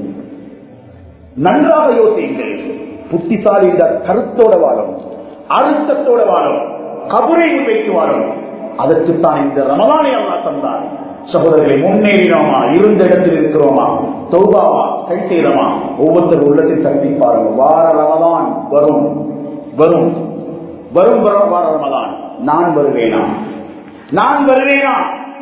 நன்றாக யோசியுங்கள் புத்திசாலி இந்த கருத்தோட வாழும் அழுத்தத்தோட வாழும் கபரை வைத்து வாழும் அதற்குத்தான் இந்த ரமலானை அல்லா தந்தார் சகோதரர்களை முன்னேறினோமா இருந்த இடத்தில் இருக்கிறோமா தௌபாவா கை செய்தோமா ஒவ்வொருத்தர் உள்ளத்தில் தட்டி பாருங்க வார ரமலான் வரும் வரும் வரும் வரும் வார ரமலான் நான் வருவேனா நான் வருவேனா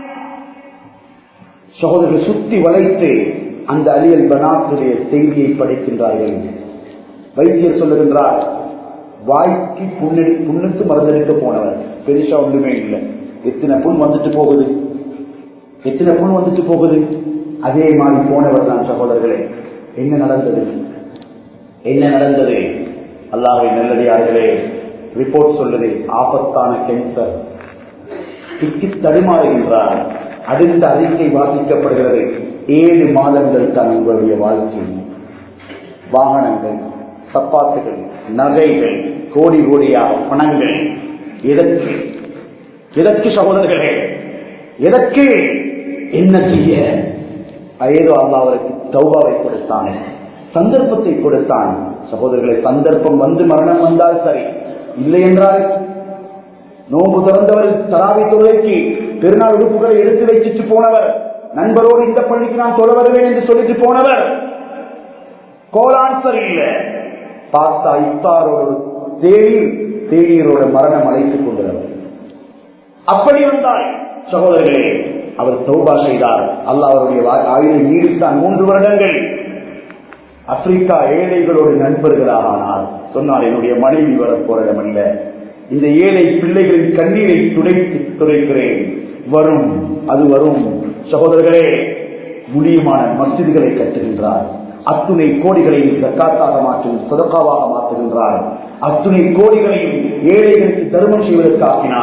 சகோதரர்கள் சுத்தி வளைத்து அந்த அலியல் பனாத்துடைய செய்தியை படைக்கின்றார்கள் வைத்தியர் சொல்லுகின்றார் வாய்க்கு புண்ணெடு புண்ணுக்கு மருந்தெடுக்க போனவர் பெருசா ஒன்றுமே இல்லை எத்தனை புண் வந்துட்டு போகுது எத்தனை புண் வந்துட்டு போகுது அதே மாதிரி போனவர் தான் சகோதரர்களே என்ன நடந்தது என்ன நடந்தது அல்லாஹை நல்லதார்களே ரிப்போர்ட் சொல்லுது ஆபத்தான கேன்சர் திக்கி தடுமாறுகின்றார் அடுத்த அறிக்கை வாசிக்கப்படுகிறது ஏழு மாதங்கள் தான் உங்களுடைய வாழ்க்கை வாகனங்கள் சப்பாத்துகள் நகைகள் கோடி கோடியாக பணங்கள் எதற்கு எதற்கு சகோதரர்களே எதற்கு என்ன செய்ய ஏதோ அல்லா அவருக்கு தௌபாவை கொடுத்தான் சந்தர்ப்பத்தை கொடுத்தான் சகோதரர்களை சந்தர்ப்பம் வந்து மரணம் வந்தால் சரி இல்லை என்றால் நோம்பு திறந்தவர் தராவி தொழுகைக்கு பெருநாள் உறுப்புகளை எடுத்து வச்சுட்டு போனவர் நண்பரோடு இந்த பள்ளிக்கு நான் தொழ வருவேன் என்று சொல்லிட்டு போனவர் கோலான்சர் இல்ல பார்த்தா இஃப்தாரோட தேநீர் தேநீரோட மரணம் அழைத்துக் கொண்டவர் அப்படி வந்தால் சகோதரர்களே அவர் தௌபா செய்தார் அல்லாஹ் அவருடைய ஆயுளை நீடித்தான் மூன்று வருடங்கள் ஆப்பிரிக்கா ஏழைகளோடு நண்பர்களாக ஆனார் சொன்னார் என்னுடைய மனைவி வரப்போற இடம் அல்ல இந்த ஏழை பிள்ளைகளின் கண்ணீரை துடைத்து துடைக்கிறேன் வரும் அது வரும் சகோதரர்களே முடியுமான மசிதிகளை கட்டுகின்றார் அத்துணை கோடிகளையும் சக்காத்தாக மாற்றும் சதக்காவாக மாற்றுகின்றார் அத்துணை கோடிகளையும் ஏழைகளுக்கு தர்மம் செய்வதற்கு ஆக்கினார்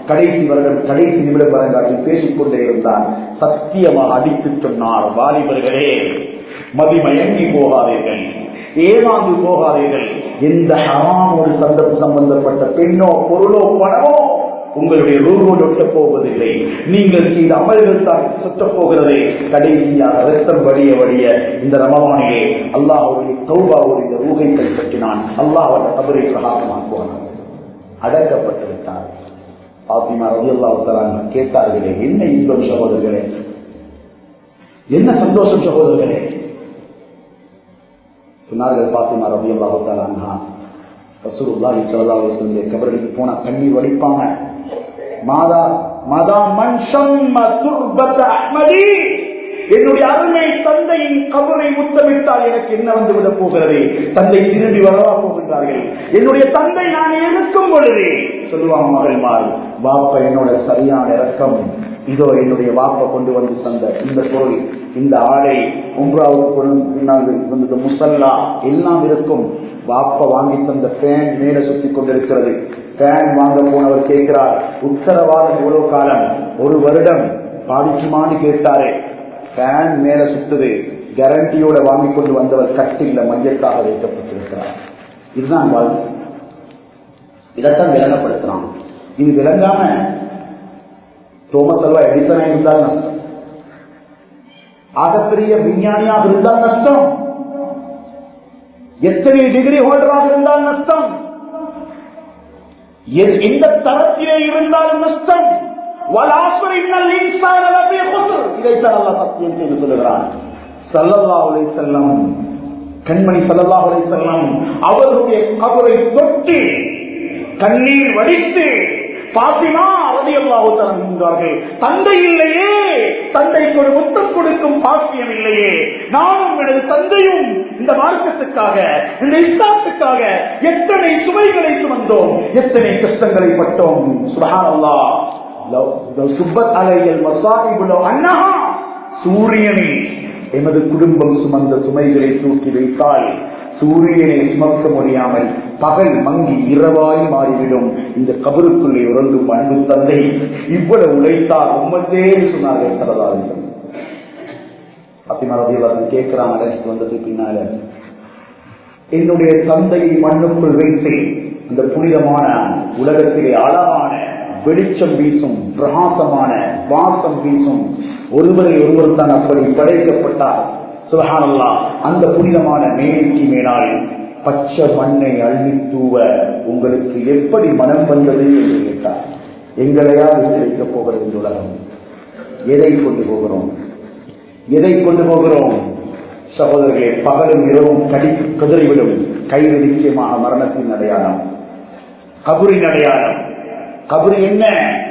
கடைசி வருடம் கடைசி நிமிடம் வரங்காட்டி பேசிக் கொண்டே இருந்தான் சத்தியமாக அடித்து சொன்னார் வாலிபர்களே மதிமயங்கி போகாதீர்கள் ஏமாந்து போகாதீர்கள் எந்த ஹராமோடு சந்தர்ப்ப சம்பந்தப்பட்ட பெண்ணோ பொருளோ பணமோ உங்களுடைய ரூபோடு ஒட்டப் போவதில்லை நீங்கள் செய்த அமல்கள் தான் சுத்தப் போகிறது கடைசியாக ரத்தம் வடிய வடிய இந்த ரமவானிலே அல்லாஹுடைய தௌபாவோடு இந்த ரூகை கைப்பற்றினான் அல்லாஹ் அவர் கபரை பிரகாசமாக்குவான் அடக்கப்பட்டு விட்டார் பாத்திமா ரவி அல்லாஹ் கேட்டார்களே என்ன இன்பம் சகோதரர்களே என்ன சந்தோஷம் சகோதரர்களே சொன்னார்கள் பாத்திமா ரவி அல்லாஹ் ரசூலுல்லாஹி ஸல்லல்லாஹு அலைஹி வஸல்லம் கபருக்கு போனா கண்ணீர் வடிப்பாங்க மாதா மதா மன்ஷம் துர்பத அஹ்மதி என்னுடைய அருமை தந்தையின் கபரை முத்தமிட்டால் எனக்கு என்ன வந்து விட போகிறது தந்தை திரும்பி வரவா போகின்றார்கள் என்னுடைய தந்தை நான் இருக்கும் பொழுது சொல்லுவாங்க மகள்மார் வாப்ப என்னோட சரியான இறக்கம் இதோ என்னுடைய வாப்ப கொண்டு வந்து தந்த இந்த பொருள் இந்த ஆடை உம்ராவுக்கு முசல்லா எல்லாம் இருக்கும் வாப்ப வாங்கி தந்த பேன் மேல சுத்தி கொண்டிருக்கிறது பேன் வாங்க போனவர் கேட்கிறார் உத்தரவாதம் எவ்வளவு காலம் ஒரு வருடம் பாதிக்குமான்னு கேட்டாரு பேன் மேல சுத்துது கேரண்டியோட வாங்கி கொண்டு வந்தவர் கட்டில மையத்தாக வைக்கப்பட்டிருக்கிறார் இதுதான் வாழ்க்கை இதைத்தான் விளங்கப்படுத்துறான் இது விளங்காம தோமஸ் அல்வா எடிசனா இருந்தால் நஷ்டம் ஆகப்பெரிய விஞ்ஞானியாக இருந்தால் நஷ்டம் எத்தனை டிகிரி ஹோல்டராக இருந்தால் நஷ்டம் எந்த தரத்திலே இருந்தாலும் நஷ்டம் இதைத்தான் அல்லா சத்தியம் செய்து சொல்லுகிறான் சல்லல்லாஹுலை செல்லம் கண்மணி சல்லல்லாஹுலை செல்லம் அவர்களுடைய கபரை தொட்டு கண்ணீர் வடித்து பாத்திமா அவதியல்லாஹு தருகின்றார்கள் தந்தை இல்லையே தந்தைக்கு ஒரு முத்தம் கொடுக்கும் பாக்கியம் இல்லையே நானும் எனது தந்தையும் இந்த மார்க்கத்துக்காக இந்த இஸ்லாத்துக்காக எத்தனை சுமைகளை சுமந்தோம் எத்தனை கஷ்டங்களை பட்டோம் சுபஹானல்லா சுப்பத் அலைகள் மசாஹிபுலோ அண்ணா சூரியனில் எமது குடும்பம் சுமந்த சுமைகளை தூக்கி வைத்தால் சூரியனை சுமக்க முடியாமல் பகல் மங்கி இரவாய் மாறிவிடும் இந்த கபருக்குள்ளே உறங்கும் அன்பு தந்தை இவ்வளவு உழைத்தார் உம்மத்தே சொன்னார்கள் சரதாரிகள் அத்திமரதியில் கேட்கிறாங்க அழைச்சிட்டு வந்ததுக்கு பின்னால என்னுடைய தந்தையை மண்ணுக்குள் வைத்து அந்த புனிதமான உலகத்திலே அழகான வெளிச்சம் வீசும் பிரகாசமான வாசம் வீசும் ஒருவரை ஒருவர் தான் அப்படி படைக்கப்பட்டார் சுபஹானல்லா அந்த புனிதமான மேலைக்கு மேலால் பச்சை மண்ணை அள்ளி தூவ உங்களுக்கு எப்படி மனம் வந்தது என்று கேட்டார் எங்களையா வைக்க போகிறது இந்த உலகம் எதை கொண்டு போகிறோம் எதை கொண்டு போகிறோம் சகோதரர்களே பகலும் இரவும் கடித்து கதறிவிடும் கைது நிச்சயமாக மரணத்தின் அடையாளம் கபுரின் அடையாளம் கபுரி என்ன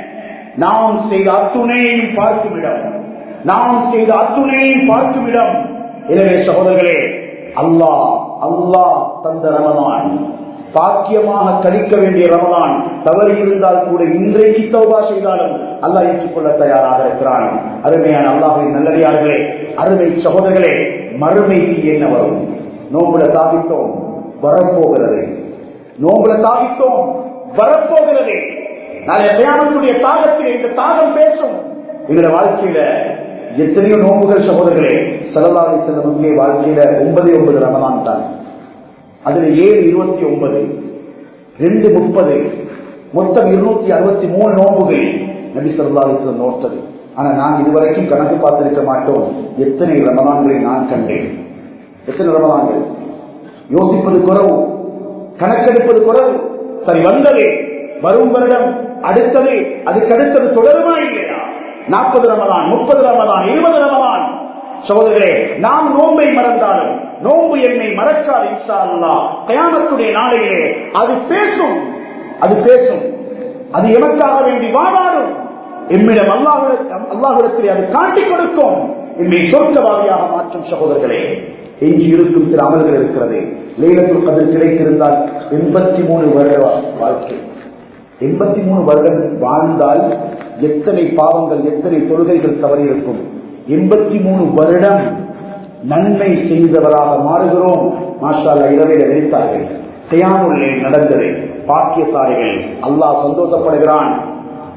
நாம் செய்த அத்துணையையும் பார்க்கும் இடம் நாம் செய்த அத்துணையையும் பார்க்கும் இடம் எனவே சகோதரர்களே அல்லாஹ் அல்லாஹ் தந்த ரமதான் பாக்கியமாக கழிக்க வேண்டிய ரமதான் தவறு இருந்தால் கூட இன்றைக்கு தௌபா செய்தாலும் அல்லாஹ் ஏற்றுக்கொள்ள தயாராக இருக்கிறான் அருமையான அல்லாஹின் நல்லடியார்களே அருமை சகோதரர்களே மறுமைக்கு என்ன வரும் நோம்புல தாவித்தோம் வரப்போகிறது நோம்புல தாவித்தோம் வரப்போகிறது நாளை பிரயாணத்துடைய தாகத்தில் இந்த தாகம் பேசும் எங்களோட வாழ்க்கையில எத்தனையோ நோம்புகள் சகோதரர்களே செலவாதி செல்லும் வாழ்க்கையில ஒன்பது ஒன்பது ரமதான் தான் அதுல ஏழு இருபத்தி ஒன்பது ரெண்டு முப்பது மொத்தம் இருநூத்தி அறுபத்தி மூணு நோம்புகள் நபி சொல்லா நோட்டது ஆனா நான் இதுவரைக்கும் கணக்கு பார்த்திருக்க மாட்டோம் எத்தனை ரமதான்களை நான் கண்டேன் எத்தனை ரமதான்கள் யோசிப்பது குறவு கணக்கெடுப்பது குறவு சரி வந்தது வரும் வருடம் அடுத்தது அதுக்கு அடுத்தது தொடருமா இல்லையா நாற்பது ரமதான் முப்பது ரமதான் இருபது ரமதான் சோதரே நாம் நோன்பை மறந்தாலும் நோன்பு என்னை மறக்காது இன்ஷா அல்லா கயாமத்துடைய நாளையிலே அது பேசும் அது பேசும் அது எமக்காக வேண்டி வாழாடும் எம்மிடம் அல்லாஹிடம் அல்லாஹிடத்திலே அது காட்டிக் கொடுக்கும் என்னை சொர்க்கவாதியாக மாற்றும் சகோதரர்களே எஞ்சி இருக்கும் சில அமல்கள் இருக்கிறது லைலத்துல் கதிர் கிடைத்திருந்தால் எண்பத்தி மூணு வருட வாழ்க்கை எண்பத்தி மூணு வருடம் வாழ்ந்தால் எத்தனை பாவங்கள் எத்தனை தொழுகைகள் தவறி இருக்கும் எண்பத்தி மூணு வருடம் நன்மை செய்தவராக மாறுகிறோம் மாஷால இரவையில வெடித்தார்கள் தயானுள்ளே நடந்தது பாக்கியசாரிகள் அல்லாஹ் சந்தோஷப்படுகிறான்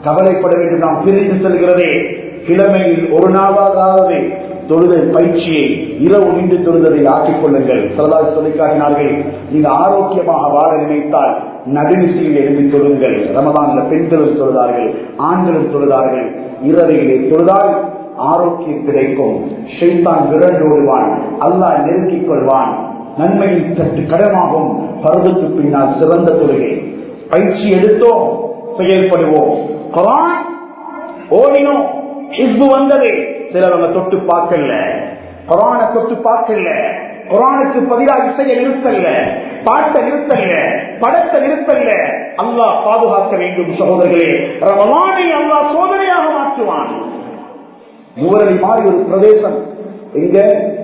கவலைப்பட வேண்டும் நாம் பிரிந்து செல்கிறதே கிழமையில் ஒரு நாளாவது தொழுதை பயிற்சியை இரவு நின்று தொழுததை ஆக்கிக் கொள்ளுங்கள் சிலதாக சொல்லி காட்டினார்கள் நீங்க ஆரோக்கியமாக வாழ நினைத்தால் நடுநிசையில் எழுதி தொழுங்கள் ரமதான்ல பெண்களும் தொழுதார்கள் ஆண்களும் தொழுதார்கள் இரவையிலே தொழுதால் ஆரோக்கியம் கிடைக்கும் ஷைத்தான் விரண்டோடுவான் அல்லாஹ் நெருக்கிக் கொள்வான் நன்மையின் சற்று கடமாகும் பருவத்துக்கு பின்னால் சிறந்த தொழுகை பயிற்சி எடுத்தோம் செயல்படுவோம் குரான் ஓடினோம் ஹிஸ்பு வந்தது சிலவங்க தொட்டு பார்க்கல குரான தொட்டு பார்க்கல குரானுக்கு பதிலாக இசைய நிறுத்தல்ல பாட்டை நிறுத்தல்ல படத்தை நிறுத்தல்ல அல்லாஹ் பாதுகாக்க வேண்டும் சகோதரர்களே ரமலானை அல்லாஹ் சோதனையாக மாற்றுவான் நூறடி மாதிரி ஒரு பிரதேசம் எங்க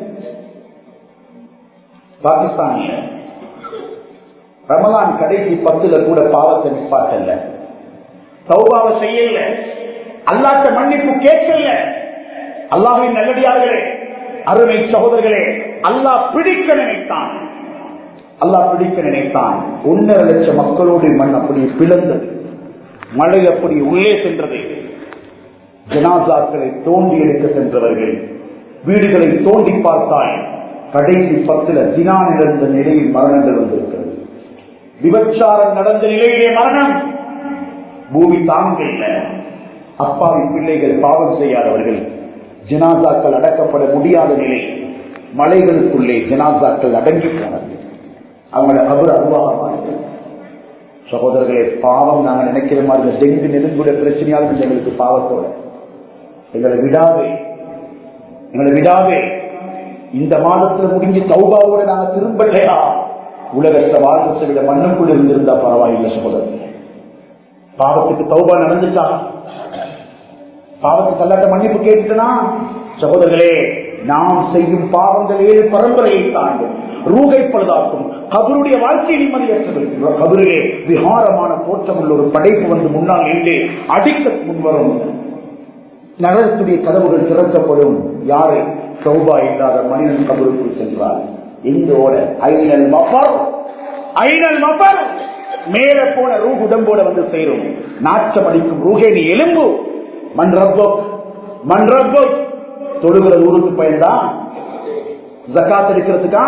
பாகிஸ்தானிய ரமலான் கடைசி பத்துல கூட பாவத்தை நிப்பாட்டல்ல சௌபாவை செய்யல அல்லாட்ட மன்னிப்பு கேட்கல அல்லாஹின் நல்லடியார்களே அருமை சகோதரர்களே அல்லாஹ் பிடிக்க நினைத்தான் அல்லாஹ் பிடிக்க நினைத்தான் ஒன்னரை லட்சம் மக்களோடு மண் அப்படி பிளந்தது மழை அப்படி உள்ளே சென்றது ஜனாசாக்களை தோண்டி எடுக்க சென்றவர்கள் வீடுகளை தோண்டி பார்த்தால் கடைசி பத்துல தினா நடந்த நிலையில் மரணங்கள் வந்திருக்கிறது விபச்சாரம் நடந்த நிலையிலே மரணம் பூமி தாங்கல்ல அப்பாவி பிள்ளைகள் பாவம் செய்யாதவர்கள் ஜனாசாக்கள் அடக்கப்பட முடியாத நிலை மலைகளுக்குள்ளே ஜனாசாக்கள் அடங்கி போனது அவங்களோட கபர் அருவாக சகோதரர்களே பாவம் நாங்க நினைக்கிற மாதிரி டெங்கு நெருங்குடைய பிரச்சனையாலும் எங்களுக்கு பாவத்தோட எங்களை விடாவே எங்களை விடாவே இந்த மாதத்துல முடிஞ்சு தௌபாவோட நாங்க திரும்பலையா உலகத்தை வாழ்க்கை விட மண்ணுக்குள் இருந்திருந்தா பரவாயில்லை சகோதரர்களே பாவத்துக்கு தௌபா நடந்துச்சா பாவத்துக்கு அல்லாட்ட மன்னிப்பு கேட்டுட்டனா சகோதரர்களே நாம் செய்யும் பாவங்கள் ஏழு பரம்பரையை தாண்டும் ரூகை பழுதாக்கும் கபருடைய வாழ்க்கை நிம்மதியற்றது கபரிலே விகாரமான தோற்றம் உள்ள ஒரு படைப்பு வந்து முன்னால் நின்று அடிக்க முன்வரும் நரகத்துடைய கதவுகள் திறக்கப்படும் யாரு சௌபா இல்லாத மனிதன் கபருக்குள் சென்றார் எங்கோட ஐநல் மஃபர் ஐநல் மஃபர் மேல போன ரூ உடம்போட வந்து சேரும் நாச்சம் அடிக்கும் ரூகே நீ எலும்பு மண் ரப்போ மண் ரப்போ தொழுகிற ஊருக்கு பயன்தான் ஜக்காத் எடுக்கிறதுக்கா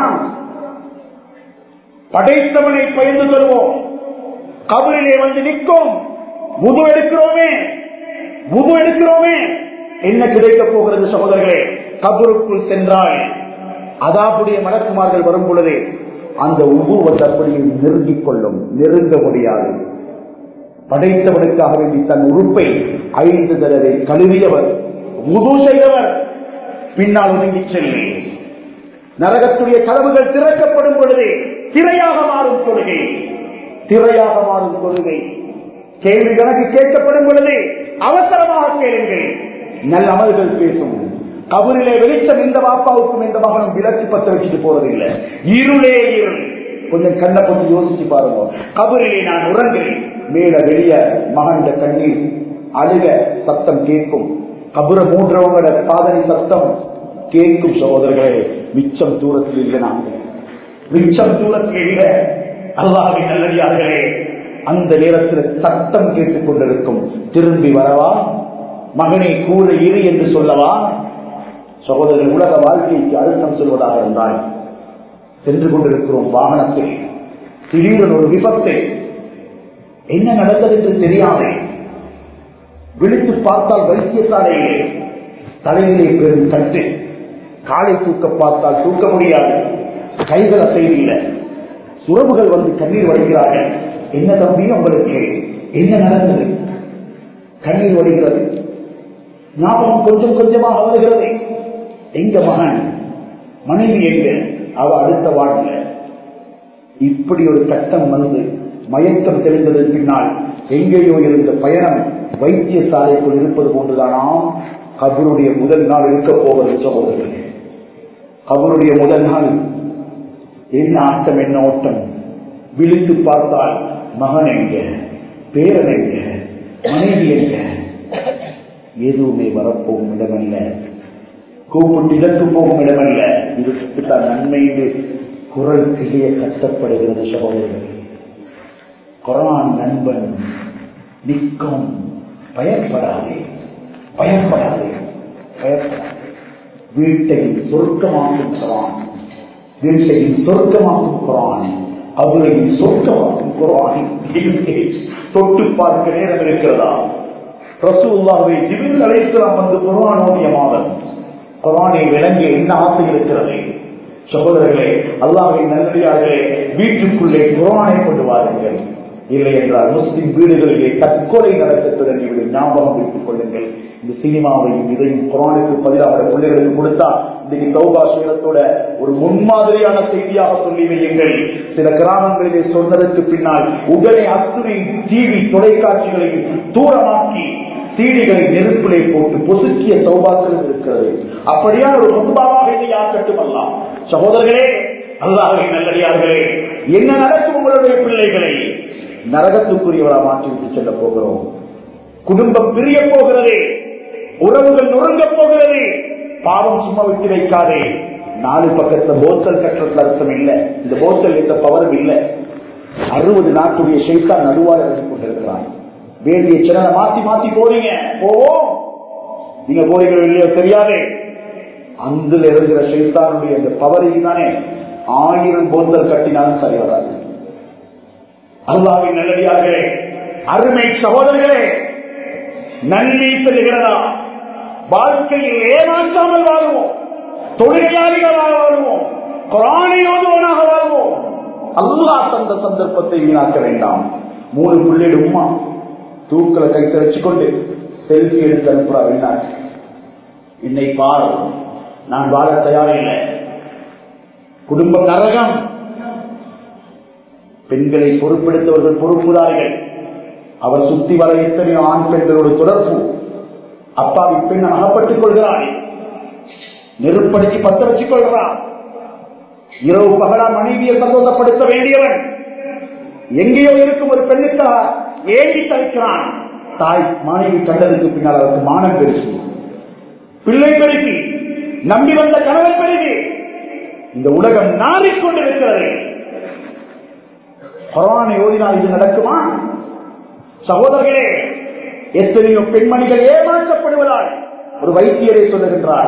படைத்தவனை பயந்து தருவோம் கபரிலே வந்து நிற்கும் புது எடுக்கிறோமே புது எடுக்கிறோமே என்ன கிடைக்க போகிறது சகோதரர்களே கபருக்குள் சென்றால் அதாப்புடைய மலக்குமார்கள் வரும் பொழுது அந்த உபுவத்தை அப்படியே நெருங்கிக் கொள்ளும் நெருங்க முடியாது படைத்தவனுக்காக வேண்டி தன் உறுப்பை ஐந்து தடவை கழுவியவர் உது செய்தவர் பின்னால் ஒதுங்கி செல்வி நரகத்துடைய கதவுகள் திறக்கப்படும் பொழுது திரையாக மாறும் கொள்கை திரையாக மாறும் கொள்கை கேள்வி கணக்கு கேட்கப்படும் பொழுது அவசரமாக கேளுங்கள் நல்ல அமல்கள் பேசும் கபரிலே வெளிச்சம் இந்த பாப்பாவுக்கும் இந்த மகனும் விளக்கு பத்த வச்சுட்டு போறதில்லை இருளே இருள் கொஞ்சம் கண்ணை போட்டு யோசிச்சு பாருங்க கபரிலே நான் உறங்குறேன் மேல வெளிய மகன் கண்ணீர் அழுக சத்தம் கேட்கும் கபுர மூன்றவங்களோட பாதனை சத்தம் கேட்கும் சகோதரர்களே மிச்சம் தூரத்தில் இல்லை நாங்கள் மிச்சம் தூரத்தில் இல்லை அல்லாவின் நல்லடியார்களே அந்த நேரத்தில் சத்தம் கேட்டுக் கொண்டிருக்கும் திரும்பி வரவா மகனை கூற இரு என்று சொல்லவா சகோதரர்கள் உலக வாழ்க்கைக்கு அழுத்தம் சொல்வதாக இருந்தால் சென்று கொண்டிருக்கிறோம் வாகனத்தில் திடீரென ஒரு விபத்தை என்ன நடந்தது என்று தெரியாமல் விழித்து பார்த்தால் வைத்தியசாலையிலே தலையிலே பெரும் தட்டு காலை தூக்க பார்த்தால் தூக்க முடியாது கைகள் அசைவில்லை சுரவுகள் வந்து கண்ணீர் வடிகிறார்கள் என்ன தம்பி உங்களுக்கு என்ன நடந்தது கண்ணீர் வடிகிறது ஞாபகம் கொஞ்சம் கொஞ்சமாக வருகிறது எங்க மகன் மனைவி எங்க அவ அடுத்த வாழ்ல இப்படி ஒரு கட்டம் வந்து மயக்கம் தெரிந்ததன் பின்னால் எங்கேயோ இருந்த பயணம் வைத்தியசாலைக்குள் இருப்பது போன்றுதானா கபருடைய முதல் நாள் இருக்க போவது சகோதரர்களே கபருடைய முதல் நாள் என்ன ஆட்டம் என்ன ஓட்டம் விழித்து பார்த்தால் மகன் எங்க பேரன் எங்க மனைவி எங்க எதுவுமே வரப்போகும் இடமல்ல கூப்பிட்டு இதற்கு போகும் இடமல்ல இதுக்குத்தான் நன்மை என்று குரல் கிளிய கட்டப்படுகிறது சகோதரர்களே குரான் நண்பன் நிற்கும் பயப்படாதே பயப்படாதே பயப்படாதே வீட்டையும் சொர்க்கமாக்கும் குரான் வீட்டையும் சொர்க்கமாக்கும் குரான் அவரையும் சொர்க்கமாக்கும் குரான் தொட்டு பார்க்க நேரம் இருக்கிறதா ரசூல்லாவை ஜிபில் அலைசலாம் வந்து குரான் ஓடிய மாதம் குரானை விளங்கி என்ன ஆசை இருக்கிறது சகோதரர்களே அல்லாஹின் நல்லடியார்களே வீட்டுக்குள்ளே குரானை கொண்டு வாருங்கள் இல்லை என்றால் முஸ்லிம் வீடுகளிலே தற்கொலை நடத்த தொடங்கிவிடும் ஞாபகம் வைத்துக் கொள்ளுங்கள் இந்த சினிமாவையும் இதையும் குரானுக்கு பதிலாக பிள்ளைகளுக்கு கொடுத்தா இன்னைக்கு தௌபா சீரத்தோட ஒரு முன்மாதிரியான செய்தியாக சொல்லி வையுங்கள் சில கிராமங்களிலே சொன்னதற்கு பின்னால் உடனே அத்துணை டிவி தொலைக்காட்சிகளையும் தூரமாக்கி சீடிகளை நெருப்பிலே போட்டு பொசுக்கிய சௌபாக்கள் இருக்கிறது அப்படியான ஒரு முன்பாவாக இதை ஆக்கட்டும் அல்லாம் சகோதரர்களே அல்லாஹை நல்லடியார்களே என்ன நடக்கும் உங்களுடைய பிள்ளைகளை நரகத்துக்குரியவரா மாற்றிவிட்டு செல்ல போகிறோம் குடும்பம் பிரிய போகிறது உறவுகள் நுறங்க போகிறது பாவம் சும்மா விட்டு வைக்காதே நாலு பக்கத்துல போத்தல் கட்டுறதுல அர்த்தம் இல்லை இந்த போத்தல் எந்த பவரும் இல்லை அறுபது நாட்டுடைய ஷெய்தா நடுவாக இருந்து கொண்டிருக்கிறான் வேண்டிய சிறனை மாத்தி மாத்தி போறீங்க போவோம் நீங்க போறீங்களோ இல்லையோ தெரியாது அந்தில் இருக்கிற ஷெய்தானுடைய அந்த பவரில் தானே ஆயிரம் போந்தல் கட்டினாலும் சரி வராது அல்லாவின் நல்லடியார்களே அருமை சகோதரர்களே நன்றி செல்கிறதா வாழ்க்கையில் ஏமாற்றாமல் வாழ்வோம் தொழிலாளிகளாக வாழ்வோம் குரானியோதுவனாக வாழ்வோம் அல்லாஹ் தந்த சந்தர்ப்பத்தை வீணாக்க வேண்டாம் மூணு பிள்ளைகள் உமா தூக்கல கைத்த வச்சுக்கொண்டு செல்ஃபி எடுத்து அனுப்புறா வெளிநாட்டு என்னை பார் நான் வாழ தயாரில்லை குடும்ப நரகம் பெண்களை பொறுப்பெடுத்தவர்கள் பொறுப்புதாரிகள் அவர் சுத்தி வர எத்தனையோ ஆண் பெண்களோடு தொடர்பு அப்பாவி பெண் அகப்பட்டுக் கொள்கிறாள் நெருப்படுத்தி பத்த வச்சுக் கொள்கிறார் இரவு பகலா மனைவியை சந்தோஷப்படுத்த வேண்டியவன் எங்கேயோ இருக்கும் ஒரு பெண்ணுக்காக ஏங்கி தவிக்கிறான் தாய் மனைவி கண்டதுக்கு பின்னால் அவருக்கு மானம் பெருசு பிள்ளை பெருகி நம்பி வந்த கணவன் பெருகி இந்த உலகம் நாறிக்கொண்டிருக்கிறது குரானை ஓதினால் இது நடக்குமா சகோதரர்களே எத்தனையோ பெண்மணிகள் ஏமாற்றப்படுவதால் ஒரு வைத்தியரை சொல்லுகின்றார்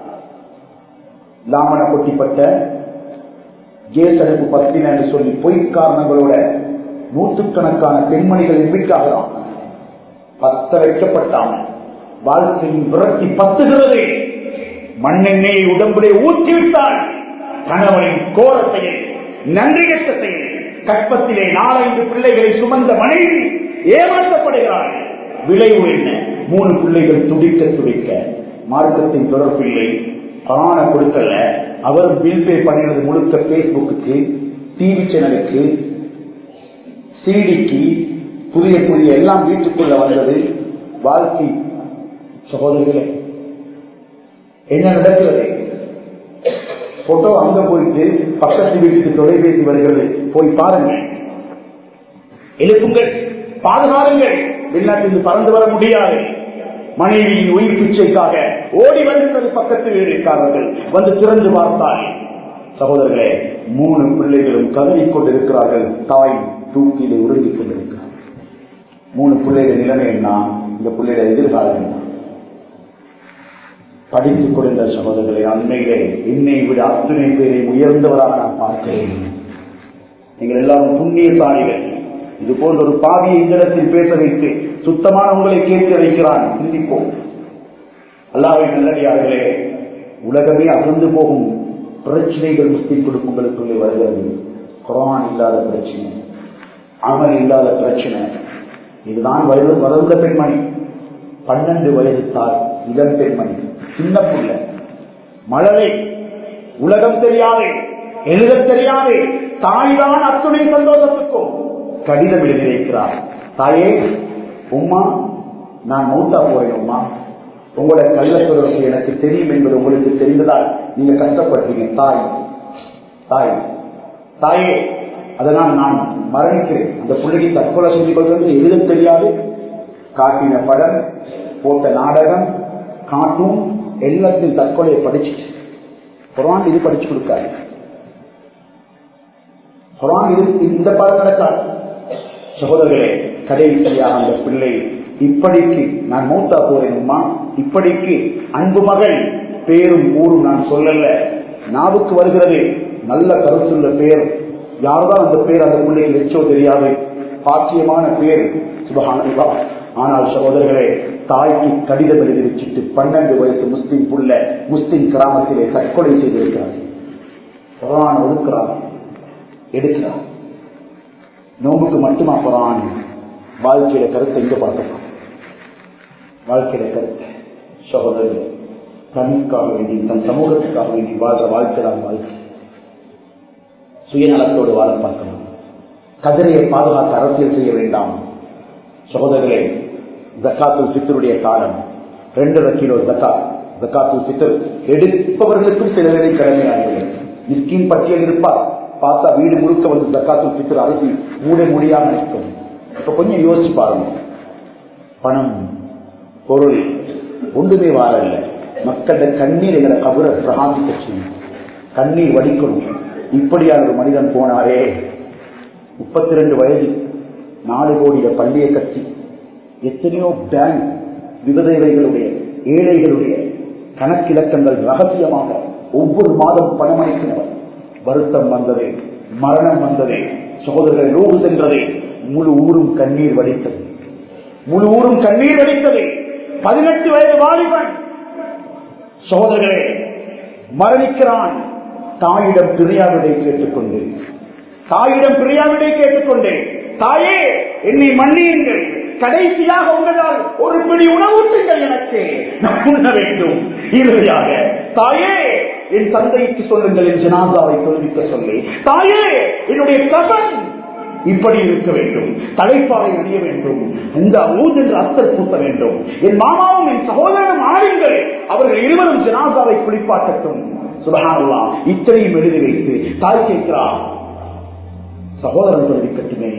லாமன கொட்டிப்பட்ட கேசனுக்கு பத்தின என்று சொல்லி பொய் காரணங்களோட நூற்றுக்கணக்கான பெண்மணிகள் எண்ணிக்காகலாம் பத்த வைக்கப்பட்டாங்க வாழ்க்கையின் விரட்டி பத்துகிறது மண்ணெண்ணெயை உடம்பிலே ஊற்றிவிட்டால் கணவனின் கோர செயல் நன்றி கெட்ட செயல் கற்பத்திலே நாலஞ்சு பிள்ளைகளை சுமந்த மனைவி ஏமாற்றப்படுகிறாள் விளைவு என்ன மூணு பிள்ளைகள் துடிக்க துடிக்க மார்க்கத்தின் தொடர்பில்லை பணான கொடுக்கல அவர் பில் பே பண்ணினது முழுக்க பேஸ்புக்கு டிவி சேனலுக்கு சிடிக்கு புதிய புதிய எல்லாம் வீட்டுக்குள்ள வந்தது வாழ்க்கை சகோதரர்களே என்ன நடக்கிறது போட்டோ அங்க போயிட்டு பக்கத்து வீட்டுக்கு தொலைபேசி வருகிறது போய் பாருங்க எழுப்புங்கள் பாதுகாருங்கள் வெளிநாட்டில் பறந்து வர முடியாது மனைவியின் உயிர் பிச்சைக்காக ஓடி வருகிறது பக்கத்து வீடுக்காரர்கள் வந்து திறந்து பார்த்தால் சகோதரர்களே மூணு பிள்ளைகளும் கதறிக் கொண்டிருக்கிறார்கள் தாய் தூக்கிலே உருங்கிக் கொண்டிருக்கிறார் மூணு பிள்ளைகள் நிலைமை என்ன இந்த பிள்ளைகள் எதிர்காலம் என்ன படித்துக் கொடுத்த சகோதரர்களை அண்மையிலே என்னை விட அத்துணை பேரை உயர்ந்தவராக நான் பார்க்கிறேன் நீங்கள் எல்லாரும் புண்ணியசாலிகள் இது போன்ற ஒரு பாவியை இந்த இடத்தில் பேச வைத்து சுத்தமான உங்களை கேட்டு வைக்கிறான் சிந்திப்போம் அல்லாவை நல்லடியார்களே உலகமே அகந்து போகும் பிரச்சனைகள் முஸ்லிம் குடும்பங்களுக்குள்ளே வருகிறது குரான் இல்லாத பிரச்சனை அமல் இல்லாத பிரச்சனை இதுதான் வயது வளர்ந்த பெண்மணி பன்னெண்டு வயது தாய் இளம் பெண்மணி சின்ன புள்ள மழலை உலகம் தெரியாது எழுத தெரியாது தாய்தான் அத்துணை சந்தோஷத்துக்கும் கடிதம் எழுதியிருக்கிறார் தாயே உம்மா நான் மூத்தா போறேன் உம்மா உங்களோட கள்ள தொடர்பு எனக்கு தெரியும் என்பது உங்களுக்கு தெரிந்ததால் நீங்க கஷ்டப்பட்டீங்க தாய் தாய் தாயே அதனால் நான் மரணிக்கிறேன் அந்த பிள்ளைக்கு தற்கொலை செஞ்சு கொள்வது எழுத தெரியாது காட்டின படம் போட்ட நாடகம் காட்டும் எல்லாத்தையும் தற்கொலையை படிச்சுட்டு குரான் இது படிச்சு கொடுக்காது குரான் இது இந்த பாடம் நடக்காது சகோதரர்களே கடைசியாக அந்த பிள்ளை இப்படிக்கு நான் மூத்தா போறேன் உம்மா இப்படிக்கு அன்பு மகள் பேரும் ஊரும் நான் சொல்லல நாவுக்கு வருகிறது நல்ல கருத்துள்ள பேர் யார்தான் அந்த பேர் அந்த பிள்ளைக்கு வச்சோ தெரியாது பாக்கியமான பேர் சுபகானந்தா ஆனால் சகோதரர்களே தாய்க்கு கடிதம் எழுதி வச்சுட்டு பன்னெண்டு வயசு முஸ்லிம் புள்ள முஸ்லிம் கிராமத்திலே தற்கொலை செய்திருக்கிறார் குரான் ஒதுக்கிறார் எடுக்கிறார் நோம்புக்கு மட்டுமா குரான் வாழ்க்கையில கருத்தை இங்க பார்க்கலாம் வாழ்க்கையில கருத்தை சகோதரர்களே தனக்காக வேண்டி தன் சமூகத்துக்காக வேண்டி வாழ்ற வாழ்க்கை தான் வாழ்க்கை சுயநலத்தோடு வாழ பார்க்கணும் கதிரையை பாதுகாக்க அரசியல் செய்ய வேண்டாம் சகோதரர்களே ஜக்காத்துல் சித்தருடைய காலம் ரெண்டரை கிலோ ஜக்காத் ஜக்காத்துல் சித்தர் எடுப்பவர்களுக்கும் சில வேலை கடமையாகிறது மிஸ்கின் பட்டியல் இருப்பார் பார்த்தா வீடு முழுக்க வந்து ஜக்காத்துல் சித்தர் அரிசி மூட முடியாம இருக்கும் இப்ப கொஞ்சம் யோசிச்சு பாருங்க பணம் பொருள் ஒன்றுமே வாழல மக்களோட கண்ணீர் எங்களை கபுர பிரகாசிக்க செய்யும் கண்ணீர் வடிக்கணும் இப்படியான ஒரு மனிதன் போனாரே முப்பத்தி ரெண்டு வயது நாலு கோடிய பள்ளியை கட்டி எத்தனையோ பேங்க் விததைகளுடைய ஏழைகளுடைய கணக்கிலக்கங்கள் ரகசியமாக ஒவ்வொரு மாதம் பணம் அளிக்கிறவர் வருத்தம் வந்தது மரணம் வந்தது சகோதரர்கள் லோகு சென்றதே முழு ஊரும் கண்ணீர் வடித்தது முழு ஊரும் கண்ணீர் வடித்தது பதினெட்டு வயது வாலிபன் சகோதரர்களே மரணிக்கிறான் தாயிடம் பிரியாவிடை கேட்டுக்கொண்டு தாயிடம் பிரியாவிடை கேட்டுக்கொண்டு தாயே என்னை மன்னியுங்கள் கடைசியாக உங்களால் ஒரு பிடி உணவூட்டுங்கள் எனக்கு நான் உண்ண வேண்டும் இறுதியாக தாயே என் தந்தைக்கு சொல்லுங்கள் என் ஜனாதாவை தொழுவிக்க சொல்லி தாயே என்னுடைய கபன் இப்படி இருக்க வேண்டும் தலைப்பாவை அணிய வேண்டும் இந்த ஊத் என்று அத்தர் பூத்த வேண்டும் என் மாமாவும் என் சகோதரனும் ஆளுங்கள் அவர்கள் இருவரும் ஜனாதாவை குளிப்பாட்டட்டும் சுபகானல்லா இத்தனையும் எழுதி வைத்து தாய் கேட்கிறார் சகோதரன் தொழிற்கட்டுமே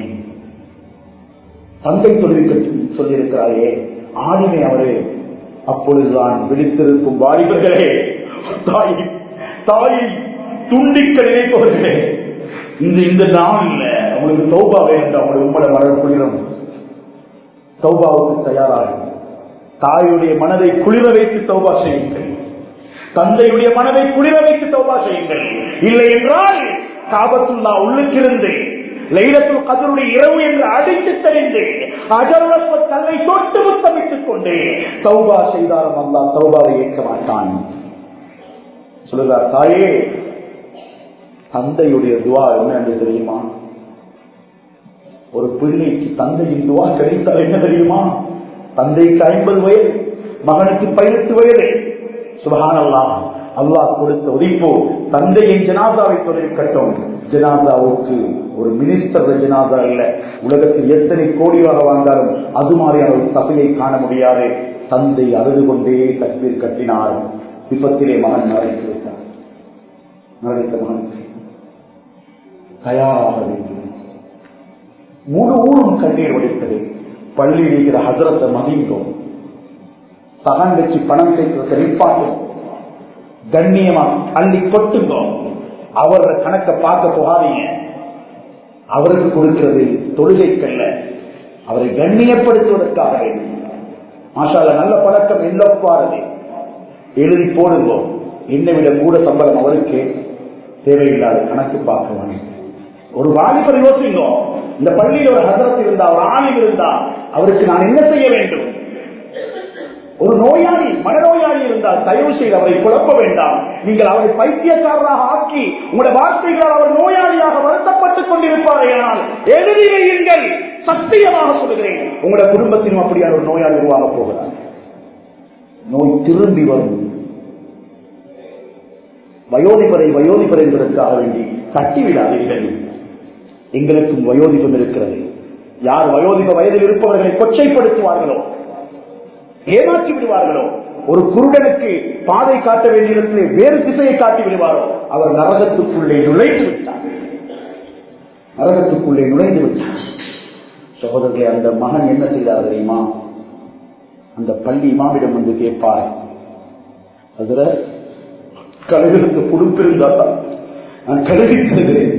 தந்தை தொழிற்கட்டும் சொல்லியிருக்கிறாரே ஆளுமை அவரே அப்பொழுதுதான் விழித்திருக்கும் வாலிபர்களே தாய் தாயை துண்டிக்க நினைப்பவர்களே இந்த இந்த நாளில் உங்களுக்கு தௌபா வேண்டாம் உங்களுடைய உம்மட மரம் குளிரும் தௌபாவுக்கு தயாராகும் தாயுடைய மனதை குளிர வைத்து தௌபா செய்யுங்கள் தந்தையுடைய மனதை குளிர வைத்து தௌபா செய்யுங்கள் இல்லை என்றால் காபத்துல்லா உள்ளுக்கிருந்து லைலத்துல் கதருடைய இரவு என்று அடித்து தெரிந்து அஜர்வஸ்வ தன்னை தொட்டு முத்தமிட்டுக் கொண்டு தௌபா செய்தாலும் அல்லா தௌபாவை ஏற்க மாட்டான் சொல்லுகிறார் தாயே தந்தையுடைய துவா என்ன என்று தெரியுமா ஒரு பிள்ளைக்கு தந்தையின் துவா கிடைத்தால் என்ன தெரியுமா தந்தைக்கு ஐம்பது வயது மகனுக்கு பதினெட்டு வயது சுபகானல்லா அல்லாஹ் கொடுத்த உதிப்போ தந்தையின் ஜனாதாவை தொழிற்கட்டும் ஜனாதாவுக்கு ஒரு மினிஸ்டர் ஜனாதா இல்ல உலகத்தில் எத்தனை கோடியாக வாழ்ந்தாலும் அது மாதிரியான ஒரு சபையை காண முடியாது தந்தை அழுது கொண்டே தற்பீர் கட்டினார் விபத்திலே மகன் மறைத்து விட்டார் மறைத்த மகனுக்கு தயாராக வேண்டும் முழு ஊரும் கண்ணீர் வடித்தது பள்ளி இருக்கிற ஹசரத்தை மதிந்தோம் சகன் வச்சு பணம் சேர்க்கிறத நிப்பாட்டும் கண்ணியமா அள்ளி கொட்டுங்க அவரோட கணக்க பார்க்க போகாதீங்க அவருக்கு கொடுக்கிறது தொழுகைக்கல்ல அவரை கண்ணியப்படுத்துவதற்காக வேண்டும் மாஷால நல்ல பழக்கம் எல்லப்பாரது எழுதி போடுங்க என்னை விட கூட சம்பளம் அவருக்கு தேவையில்லாத கணக்கு பார்க்க வேண்டும் ஒரு வாலிபர் யோசிங்க இந்த பள்ளியில் ஒரு ஹசரத் இருந்தா ஒரு ஆணில் இருந்தா அவருக்கு நான் என்ன செய்ய வேண்டும் ஒரு நோயாளி மனநோயாளி இருந்தால் தயவு செய்து அவரை குழப்ப வேண்டாம் நீங்கள் அவரை பைத்தியக்காரராக ஆக்கி உங்களுடைய வார்த்தைகளால் அவர் நோயாளியாக வருத்தப்பட்டுக் கொண்டிருப்பார்கள் எழுதி வையுங்கள் சத்தியமாக சொல்கிறேன் உங்களுடைய குடும்பத்திலும் அப்படியான ஒரு நோயாளி உருவாக போகிறார் நோய் திரும்பி வரும் வயோதிபரை வயோதிபர் என்பதற்காக வேண்டி தட்டிவிடாதீர்கள் எங்களுக்கும் வயோதிபம் இருக்கிறது யார் வயோதிப வயதில் இருப்பவர்களை கொச்சைப்படுத்துவார்களோ ஏமாற்றி விடுவார்களோ ஒரு குருடனுக்கு பாதை காட்ட வேண்டிய இடத்திலே வேறு திசையை காட்டி விடுவாரோ அவர் நரகத்துக்குள்ளே நுழைந்து விட்டார் நரகத்துக்குள்ளே நுழைந்து விட்டார் சகோதரர்களே அந்த மகன் என்ன செய்தார் தெரியுமா அந்த பள்ளி இமாமிடம் வந்து கேட்பார் அதுல கழுகுறத்து குடுப்பிருந்தா நான் கழுவி தருகிறேன்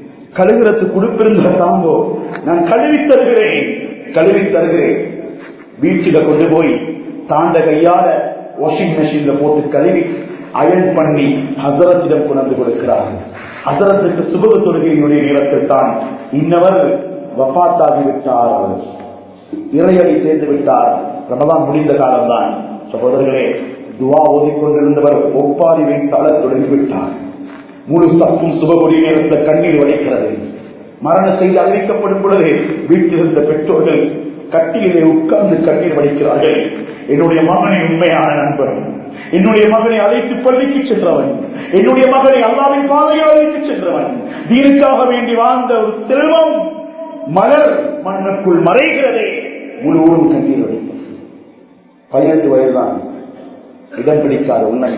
கழுகுறத்து குடுப்பிருந்தா தாங்கோ நான் கழுவி தருகிறேன் கழுவி தருகிறேன் வீட்டுல கொண்டு போய் தாண்ட கையால வாஷிங் மெஷின்ல போட்டு கழுவி அயன் பண்ணி ஹசரத்திடம் கொண்டு கொடுக்கிறார் ஹசரத்துக்கு சுபக தொழுகையினுடைய நேரத்தில் தான் இன்னவர் வபாத்தாகி விட்டார் இறையடி சேர்ந்து விட்டார் ரமதான் முடிந்த காலம்தான் சகோதரர்களே துவா ஓதிக்கொண்டிருந்தவர் ஒப்பாரி வைத்தால தொடங்கிவிட்டார் முழு சப்பும் சுபகுடி நேரத்தில் கண்ணீர் வடிக்கிறது மரண செய்தி அறிவிக்கப்படும் பொழுது வீட்டில் இருந்த பெற்றோர்கள் கட்டிலே உட்கார்ந்து கண்ணீர் வடிக்கிறார்கள் என்னுடைய மகனை உண்மையான நண்பன் என்னுடைய மகனை அழைத்து பள்ளிக்கு சென்றவன் என்னுடைய மகனை அல்லாவின் பாதையில் அழைத்து சென்றவன் தீனுக்காக வேண்டி வாழ்ந்த ஒரு செல்வம் மலர் மண்ணுக்குள் மறைகிறதே முழு ஊரும் கண்ணீர் வடிக்கும் பதினெட்டு வயதுதான் இடம் பிடிக்காத உண்மை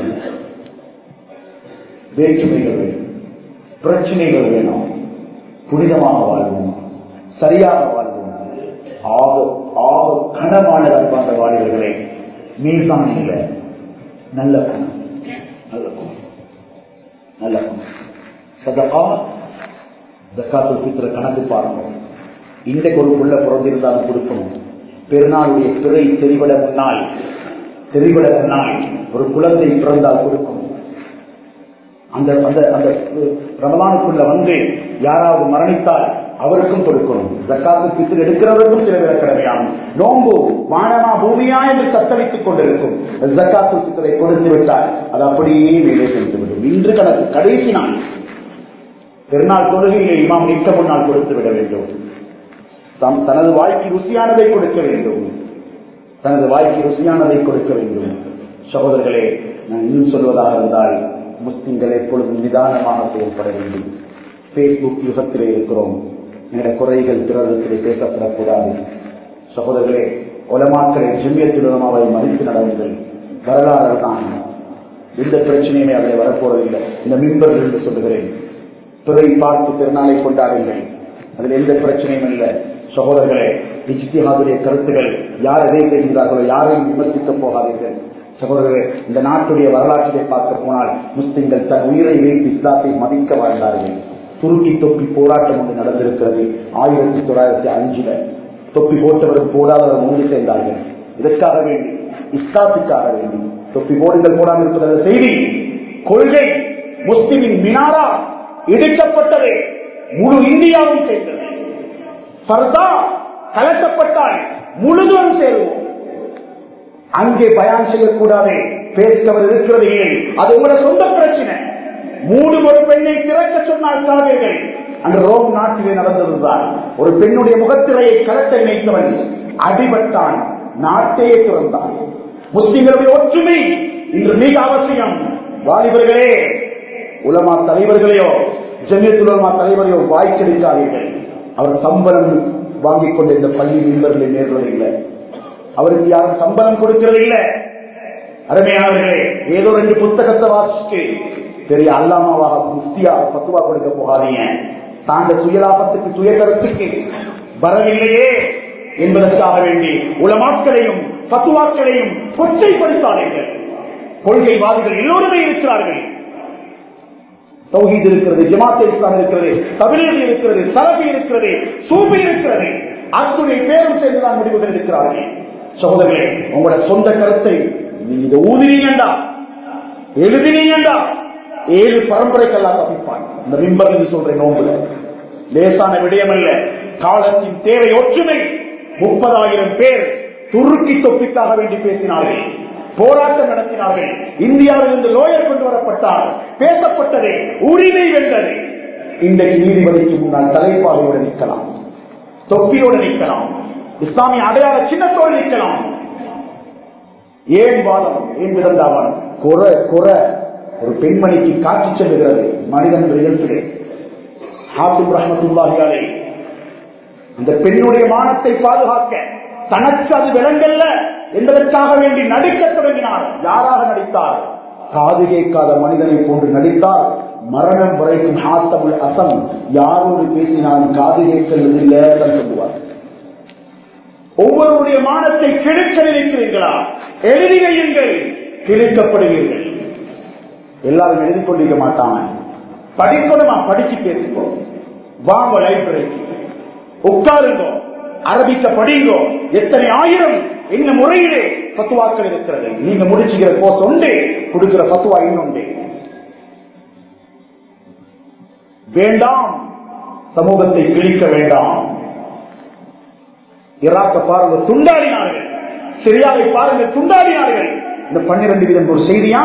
வேற்றுமைகள் வேணும் பிரச்சனைகள் வேணும் புனிதமாக வாழ்வோம் சரியாக வாழ்வோம் ஆக ஆக கனமான அன்பான வாழ்வர்களே மீதான் இல்லை நல்ல குணம் நல்ல குணம் நல்ல குணம் சதகா ஜக்காத்து பித்திர கணக்கு பாருங்க இன்றைக்கு ஒரு புள்ள பிறந்திருந்தாலும் கொடுக்கணும் பெருநாளுடைய பிறை தெரிவிட முன்னால் தெரிவிட முன்னால் ஒரு குழந்தை பிறந்தால் கொடுக்கணும் அந்த அந்த அந்த ரமலானுக்குள்ள வந்து யாராவது மரணித்தால் அவருக்கும் கொடுக்கணும் ஜக்காத்து பித்து எடுக்கிறவருக்கும் சில பேர் கடமையாகும் நோம்பு வானமா பூமியா என்று தத்தளித்துக் கொண்டிருக்கும் ஜக்காத்து பித்தரை கொடுத்து விட்டால் அது அப்படியே மேலே சென்று விடும் இன்று கணக்கு கடைசி நாள் பெருநாள் தொழுகையிலே இமாம் நிற்க முன்னால் கொடுத்து விட வேண்டும் தம் தனது வாழ்க்கை ருசியானதை கொடுக்க வேண்டும் தனது வாழ்க்கை ருசியானதை கொடுக்க வேண்டும் சகோதரர்களே நான் இன்னும் சொல்வதாக இருந்தால் முஸ்லிம்கள் எப்பொழுதும் நிதானமாக செயல்பட வேண்டும் பேஸ்புக் யுகத்திலே இருக்கிறோம் எங்களுடைய குறைகள் பிறரிடத்திலே பேசப்படக்கூடாது சகோதரர்களே உலமாக்களை ஜிம்யத்தில் உலமாவை மதித்து நடவுங்கள் வரலாறு தான் எந்த பிரச்சனையுமே அதில் வரப்போவதில்லை இந்த மின்பர்கள் என்று சொல்லுகிறேன் பிறை பார்த்து திருநாளை கொண்டாடுங்கள் அதில் எந்த பிரச்சனையும் இல்லை சகோதரர்களே இஜ்திஹாதுடைய கருத்துகள் யார் எதை செய்கிறார்களோ யாரையும் விமர்சிக்கப் போகாதீர்கள் சகோதரர்களே இந்த நாட்டுடைய வரலாற்றிலே பார்க்க போனால் முஸ்லிம்கள் தன் உயிரை வைத்து இஸ்லாத்தை மதிக்க வாழ்ந்தார்கள் துருக்கி தொப்பி போராட்டம் ஒன்று நடந்திருக்கிறது ஆயிரத்தி தொள்ளாயிரத்தி அஞ்சுல தொப்பி போட்டவரும் போடாதவரும் ஒன்று சேர்ந்தார்கள் இதற்காக வேண்டி இஸ்லாத்துக்காக வேண்டி தொப்பி போடுங்கள் போடாமல் இருப்பது செய்தி கொள்கை முஸ்லிமின் மினாரா இடிக்கப்பட்டது முழு இந்தியாவும் சேர்ந்தது பர்தா கலட்டப்பட்டால் முழுதும் சேருவோம் அங்கே பயான் செய்யக்கூடாது பேசுகிறவர் இருக்கிறது இல்லை அது உங்களோட சொந்த பிரச்சனை மூணு ஒரு பெண்ணை திறக்க சொன்னால் சாவீர்கள் அந்த ரோம் நாட்டிலே நடந்ததுதான் ஒரு பெண்ணுடைய முகத்திரையை கலட்ட நினைத்தவன் அடிபட்டான் நாட்டையே திறந்தான் முஸ்லிம்களுடைய ஒற்றுமை இன்று மிக அவசியம் வாலிபர்களே உலமா தலைவர்களையோ ஜெமியத் உலமா தலைவரையோ வாய்க்கெடுக்காதீர்கள் அவர் சம்பளம் வாங்கிக் கொண்ட இந்த பள்ளி மீன்பர்களை நேர்வதில்லை அவருக்கு யாரும் சம்பளம் கொடுக்கிறது இல்லை அருமையானவர்களே ஏதோ ரெண்டு புத்தகத்தை வாசிச்சு பெரிய அல்லாமாவாக முஃப்தியா பத்துவா கொடுக்க போகாதீங்க தாங்க சுயலாபத்துக்கு சுய கருத்துக்கு வரவில்லையே என்பதற்காக வேண்டி உலமாக்களையும் பத்துவாக்களையும் கொச்சைப்படுத்தாதீர்கள் கொள்கைவாதிகள் எல்லோருமே இருக்கிறார்கள் தௌஹீத் இருக்கிறது ஜமாத்தே இஸ்லாம் இருக்கிறது தமிழர் இருக்கிறது சலபி இருக்கிறது சூபி இருக்கிறது அத்துணை பேரும் சேர்ந்துதான் முடிவுகள் இருக்கிறார்கள் சகோதரர்களே உங்களோட சொந்த கருத்தை நீங்க இதை ஊதினீங்கண்டா எழுதினீங்கண்டா ஏழு பரம்பரைக்கெல்லாம் தப்பிப்பான் இந்த மிம்பர் என்று சொல்றேன் நோம்புல லேசான விடயம் அல்ல காலத்தின் தேவை ஒற்றுமை முப்பதாயிரம் பேர் துருக்கி தொப்பிக்காக வேண்டி பேசினார்கள் போராட்டம் நடத்தினார்கள் இந்தியாவில் இருந்து லோயர் கொண்டு வரப்பட்டார் பேசப்பட்டது உரிமை வென்றது இன்றைக்கு நீதிபதிக்கு முன்னால் தலைப்பாகையோடு நிற்கலாம் தொப்பியோடு நிற்கலாம் இஸ்லாமிய அடையாள சின்னத்தோடு நிற்கலாம் ஏன் வாதம் ஏன் விதந்தாவான் குறை குறை ஒரு பெண்மணிக்கு காட்சி செல்லுகிறது மனிதன் நிகழ்ச்சிலே ஹாசிம் ரஹமத்துல்லாஹியாலே அந்த பெண்ணுடைய மானத்தை பாதுகாக்க தனக்கு அது விலங்கல்ல என்பதற்காக வேண்டி நடிக்கத் தொடங்கினார் யாராக நடித்தார் காது கேட்காத மனிதனை போன்று நடித்தார் மரணம் வரைக்கும் ஹாத்தமுல் அசம் யாரோடு பேசினாலும் காது கேட்கவில்லை சொல்லுவார் ஒவ்வொருடைய மானத்தை கிழக்க நினைக்கிறீர்களா எழுதி வையுங்கள் கிழிக்கப்படுவீர்கள் எல்லாரும் எழுதி கொண்டிருக்க மாட்டாங்க படிக்கணுமா படிச்சு பேசுவோம் வாங்க லைப்ரரிக்கு உட்காருங்க அரபிக்க படிங்கோ எத்தனை ஆயிரம் என்ன முறையிலே பத்துவாக்கள் இருக்கிறது நீங்க முடிச்சுக்கிற கோர்ஸ் உண்டு கொடுக்கிற பத்துவா இன்னொன்று வேண்டாம் சமூகத்தை கிழிக்க வேண்டாம் ஈராக்க பாருங்க துண்டாடினார்கள் சிரியாவை பாருங்க துண்டாடினார்கள் இந்த பன்னிரண்டு வீதம் ஒரு செய்தியா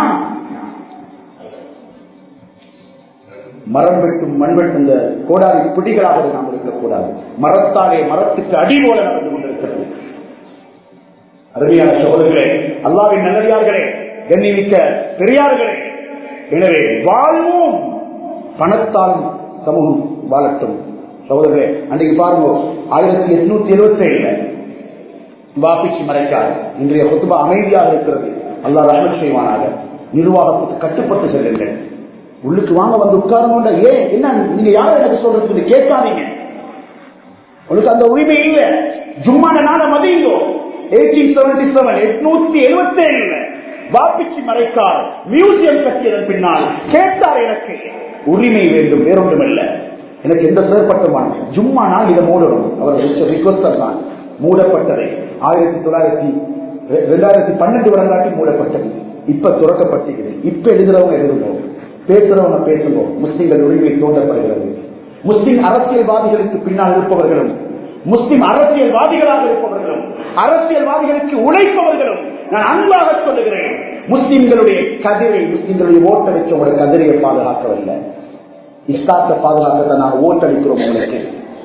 மரம் வெட்டும் மண் வெட்டும் இந்த கோடாரி பிடிகளாக நாம் இருக்கக்கூடாது மரத்தாலே மரத்துக்கு அடி போல நடந்து கொண்டிருக்கிறது அருமையான சகோதரர்களே அல்லாவின் நல்லடியார்களே கண்ணிமிக்க பெரியார்களே எனவே வாழ்வோம் பணத்தால் சமூகம் வாழட்டும் சகோதரர்களே அன்றைக்கு பாருங்க ஆயிரத்தி எட்நூத்தி எழுபத்தி ஏழுல வாபிச்சு மறைக்காது இன்றைய கொத்துபா அமைதியாக இருக்கிறது அல்லாஹ் ரஹமத் செய்வானாக நிர்வாகத்துக்கு கட்டுப்பட்டு செல்லுங்கள் உள்ளுக்கு வாங்க வந்து உட்காருங்க ஏன் என்ன நீங்க யாரும் எனக்கு சொல்றது கேட்காதீங்க உங்களுக்கு அந்த உரிமை இல்ல ஜும்மான நாட மதியுங்கோ எயிட்டீன் செவன்டி செவன் எட்நூத்தி எழுபத்தி ஏழுல வாப்பிச்சு மறைக்கார் மியூசியம் கட்டியதன் பின்னால் கேட்டார் எனக்கு உரிமை வேண்டும் வேறொன்றுமல்ல எனக்கு எந்த செயற்பட்டுமான ஜும்மா நாள் இதை மூடணும் அவர் வச்ச ரிக்வஸ்டர் தான் மூடப்பட்டதை ஆயிரத்தி தொள்ளாயிரத்தி ரெண்டாயிரத்தி பன்னெண்டு வரங்காட்டி மூடப்பட்டது இப்ப துறக்கப்பட்டிருக்கிறது இப்ப எழுதுறவங்க எழுதுவோம் பேசுறவங்க பேசுங்க முஸ்லிம்கள் உரிமை தோண்டப்படுகிறது முஸ்லிம் அரசியல்வாதிகளுக்கு பின்னால் இருப்பவர்களும் முஸ்லிம் அரசியல்வாதிகளாக இருப்பவர்களும் அரசியல்வாதிகளுக்கு உழைப்பவர்களும் நான் அன்பாக சொல்லுகிறேன் முஸ்லிம்களுடைய கதிரை முஸ்லிம்களுடைய ஓட்டளிச்சவங்களோட கதிரையை பாதுகாக்கவில்லை இஸ்லாத்தை பாதுகாக்கத்தான் நான் ஓட்டளிக்கிறோம் உங்களுக்கு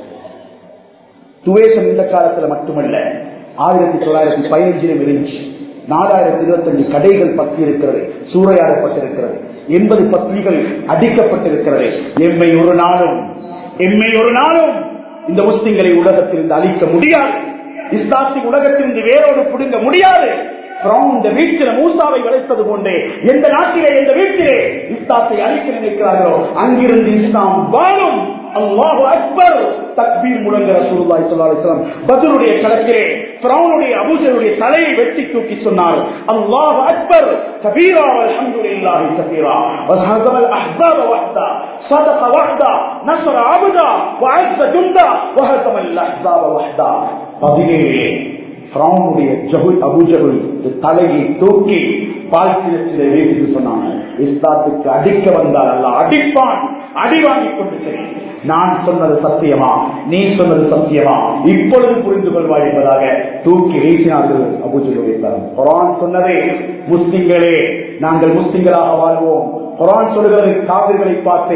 துவேஷம் இந்த காலத்துல மட்டுமல்ல ஆயிரத்தி தொள்ளாயிரத்தி பதினஞ்சிலும் இருந்துச்சு நாலாயிரத்தி இருபத்தஞ்சு கடைகள் பத்தி இருக்கிறது சூறையாடப்பட்டிருக்கிறது எண்பது பத்திரிகள் அடிக்கப்பட்டிருக்கிறது எம்மை ஒரு நாளும் எம்மை ஒரு நாளும் இந்த முஸ்லிம்களை உலகத்திலிருந்து அழிக்க முடியாது இஸ்லாத்தின் உலகத்திலிருந்து வேரோடு புடுங்க முடியாது இந்த வீட்டில மூசாவை வளைத்தது போன்றே எந்த நாட்டிலே எந்த வீட்டிலே இஸ்லாத்தை அழிக்க நினைக்கிறார்களோ அங்கிருந்து இஸ்லாம் வாழும் அல்லாஹு அக்பர் தக்பீர் முழங்க ரசூலுல்லாஹி ஸல்லல்லாஹு அலைஹி வஸல்லம் பத்ருடைய களத்திலே ஃபிரௌனுடைய அபூஜருடைய தலையை வெட்டி தூக்கி சொன்னார் அல்லாஹு அக்பர் கபீரா வல்ஹம்துலில்லாஹி கபீரா வஹஸம الأحزاب وحدا صدق وحدا نصر عبدا وعز جندا وهزم الأحزاب وحدا பதினேழு ஃபிரௌனுடைய ஜஹுல் அபூஜகுல் தலையை தூக்கி பால்கிணத்திலே வீசிட்டு சொன்னாங்க இஸ்லாத்துக்கு அடிக்க வந்தால் அல்ல அடிப்பான் அடி வாங்கி கொண்டு சரி நான் சொன்னது சத்தியமா நீ சொன்னது சத்தியமா இப்பொழுது புரிந்து கொள்வாய் என்பதாக தூக்கி வீசினார்கள் அபூஜலுடைய தரம் குரான் சொன்னதே முஸ்லிம்களே நாங்கள் முஸ்லிம்களாக வாழ்வோம் குரான் சொல்கிறது காவிர்களை பார்த்து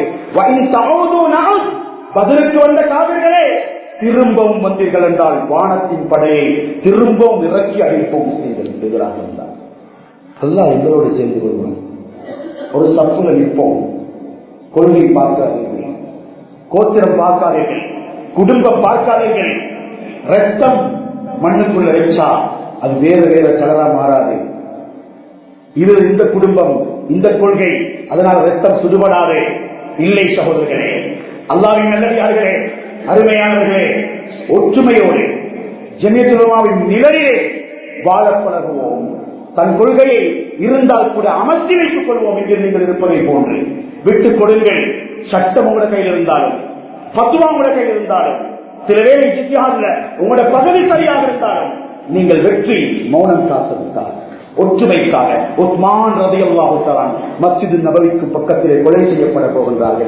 பதிலுக்கு வந்த காவிர்களே திரும்பவும் வந்தீர்கள் என்றால் வானத்தின் படையை திரும்பவும் இறக்கி அழைப்போம் முஸ்லிம்களுக்கு எதிராக இருந்தார் அல்லா எங்களோடு சேர்ந்து கொள்வோம் ஒரு சப்புல நிற்போம் கொள்கை பார்க்காதீர்கள் கோத்திரம் பார்க்காதீர்கள் குடும்பம் பார்க்காதீர்கள் ரத்தம் மண்ணுக்குள்ள வச்சா அது வேற வேற கலரா மாறாது இது இந்த குடும்பம் இந்த கொள்கை அதனால் ரத்தம் சுடுபடாது இல்லை சகோதரர்களே அல்லாவின் நல்லடியார்களே அருமையானவர்களே ஒற்றுமையோடு ஜெமியத்துலமாவின் நிலையிலே வாழ பழகுவோம் தன் கொள்கையை இருந்தால் கூட அமர்த்தி வைத்துக் கொள்வோம் என்று நீங்கள் இருப்பதை போன்று விட்டுக் கொடுங்கள் சட்டம் உங்களோட கையில் இருந்தாலும் பத்துவா உங்களோட கையில் இருந்தாலும் சில வேலை ஜித்தியாகல உங்களோட பதவி சரியாக இருந்தாலும் நீங்கள் வெற்றி மௌனம் காத்திருந்தால் ஒற்றுமைக்காக உஸ்மான் ரதி அல்லாஹுத்தரான் மஸ்ஜிது நபவிக்கு பக்கத்திலே கொலை செய்யப்பட போகின்றார்கள்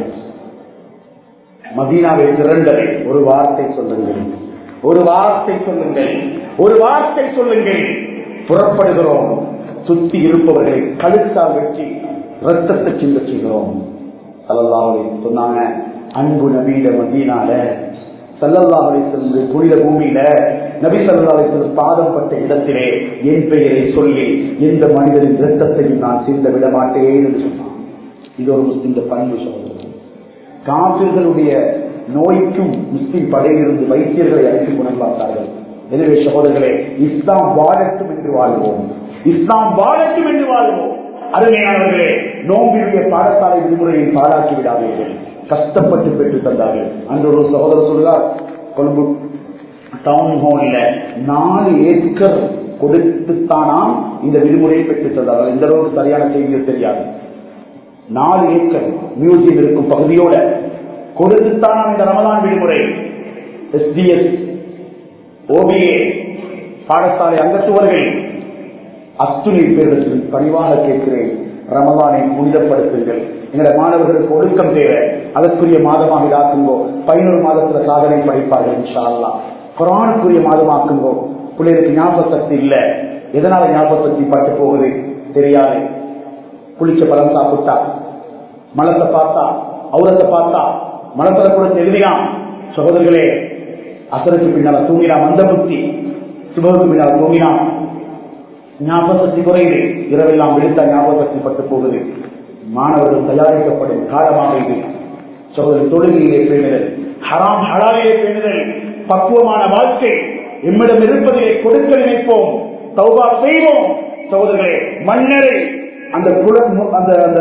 மதீனாவை திரண்டலை ஒரு வார்த்தை சொல்லுங்கள் ஒரு வார்த்தை சொல்லுங்கள் ஒரு வார்த்தை சொல்லுங்கள் புறப்படுகிறோம் சுத்தி இருப்பவர்களை கழுத்தால் வெட்டி ரத்தத்தை சிந்த செய்கிறோம் சல்லல்லாஹு சொன்னாங்க அன்பு நபீட மதீனால சல்லல்லாஹுடைய சென்று புனித பூமியில நபி சல்லாஹுடைய பாதம் பட்ட இடத்திலே என் பெயரை சொல்லி எந்த மனிதனின் ரத்தத்தையும் நான் சிந்த விட மாட்டேன் என்று சொன்னான் இது ஒரு முஸ்லிம் பண்பு சொல்றது காவிர்களுடைய நோய்க்கும் முஸ்லிம் படையிலிருந்து வைத்தியர்களை அழைத்து குணம் பார்த்தார்கள் எனவே சகோதரர்களே இஸ்லாம் வாழட்டும் என்று வாழ்வோம் இஸ்லாம் வாழட்டும் என்று வாழ்வோம் அருமையானவர்களே நோம்பினுடைய பாடசாலை விடுமுறையை பாழாக்கி விடாதீர்கள் கஷ்டப்பட்டு பெற்று தந்தார்கள் அன்று ஒரு சகோதரர் சொல்கிறார் கொழும்பு டவுன் ஹால்ல நாலு ஏக்கர் கொடுத்துத்தானாம் இந்த விடுமுறையை பெற்று தந்தார்கள் இந்த அளவுக்கு சரியான செய்திகள் தெரியாது நாலு ஏக்கர் மியூசியம் இருக்கும் பகுதியோட கொடுத்துத்தான் இந்த ரமலான் விடுமுறை எஸ்டிஎஸ் ஓபிஏ பாடசாலை அங்கத்துவர்கள் அத்துணை பேரிடத்தில் பணிவாக கேட்கிறேன் ரமதானை புனிதப்படுத்துங்கள் எங்களுடைய மாணவர்களுக்கு ஒழுக்கம் தேவை அதற்குரிய மாதமாக இதாக்குங்கோ பதினோரு மாதத்துல சாதனை படைப்பார்கள் இன்ஷா அல்லா குரானுக்குரிய மாதமாக்குங்கோ பிள்ளைகளுக்கு ஞாபக சக்தி இல்ல எதனால ஞாபக சக்தி பட்டு போகுது தெரியாது குளிச்ச பழம் சாப்பிட்டா மலத்தை பார்த்தா அவுரத்தை பார்த்தா மலத்தை கூட எழுதினான் சகோதரர்களே அசருக்கு பின்னால தூங்கினான் மந்த புத்தி சுபருக்கு பின்னால் தூங்கினான் ஞாபக சக்தி குறையுது இரவெல்லாம் விழுத்தா ஞாபக சக்தி பட்டு போகுது மாணவர்கள் தயாரிக்கப்படும் காலமாக இது சகோதரர் தொழுகையிலே பேணுதல் ஹராம் ஹலாலிலே பேணுதல் பக்குவமான வாழ்க்கை எம்மிடம் இருப்பதிலே கொடுக்க நினைப்போம் தௌபா செய்வோம் சகோதரர்களே மன்னரை அந்த குல அந்த அந்த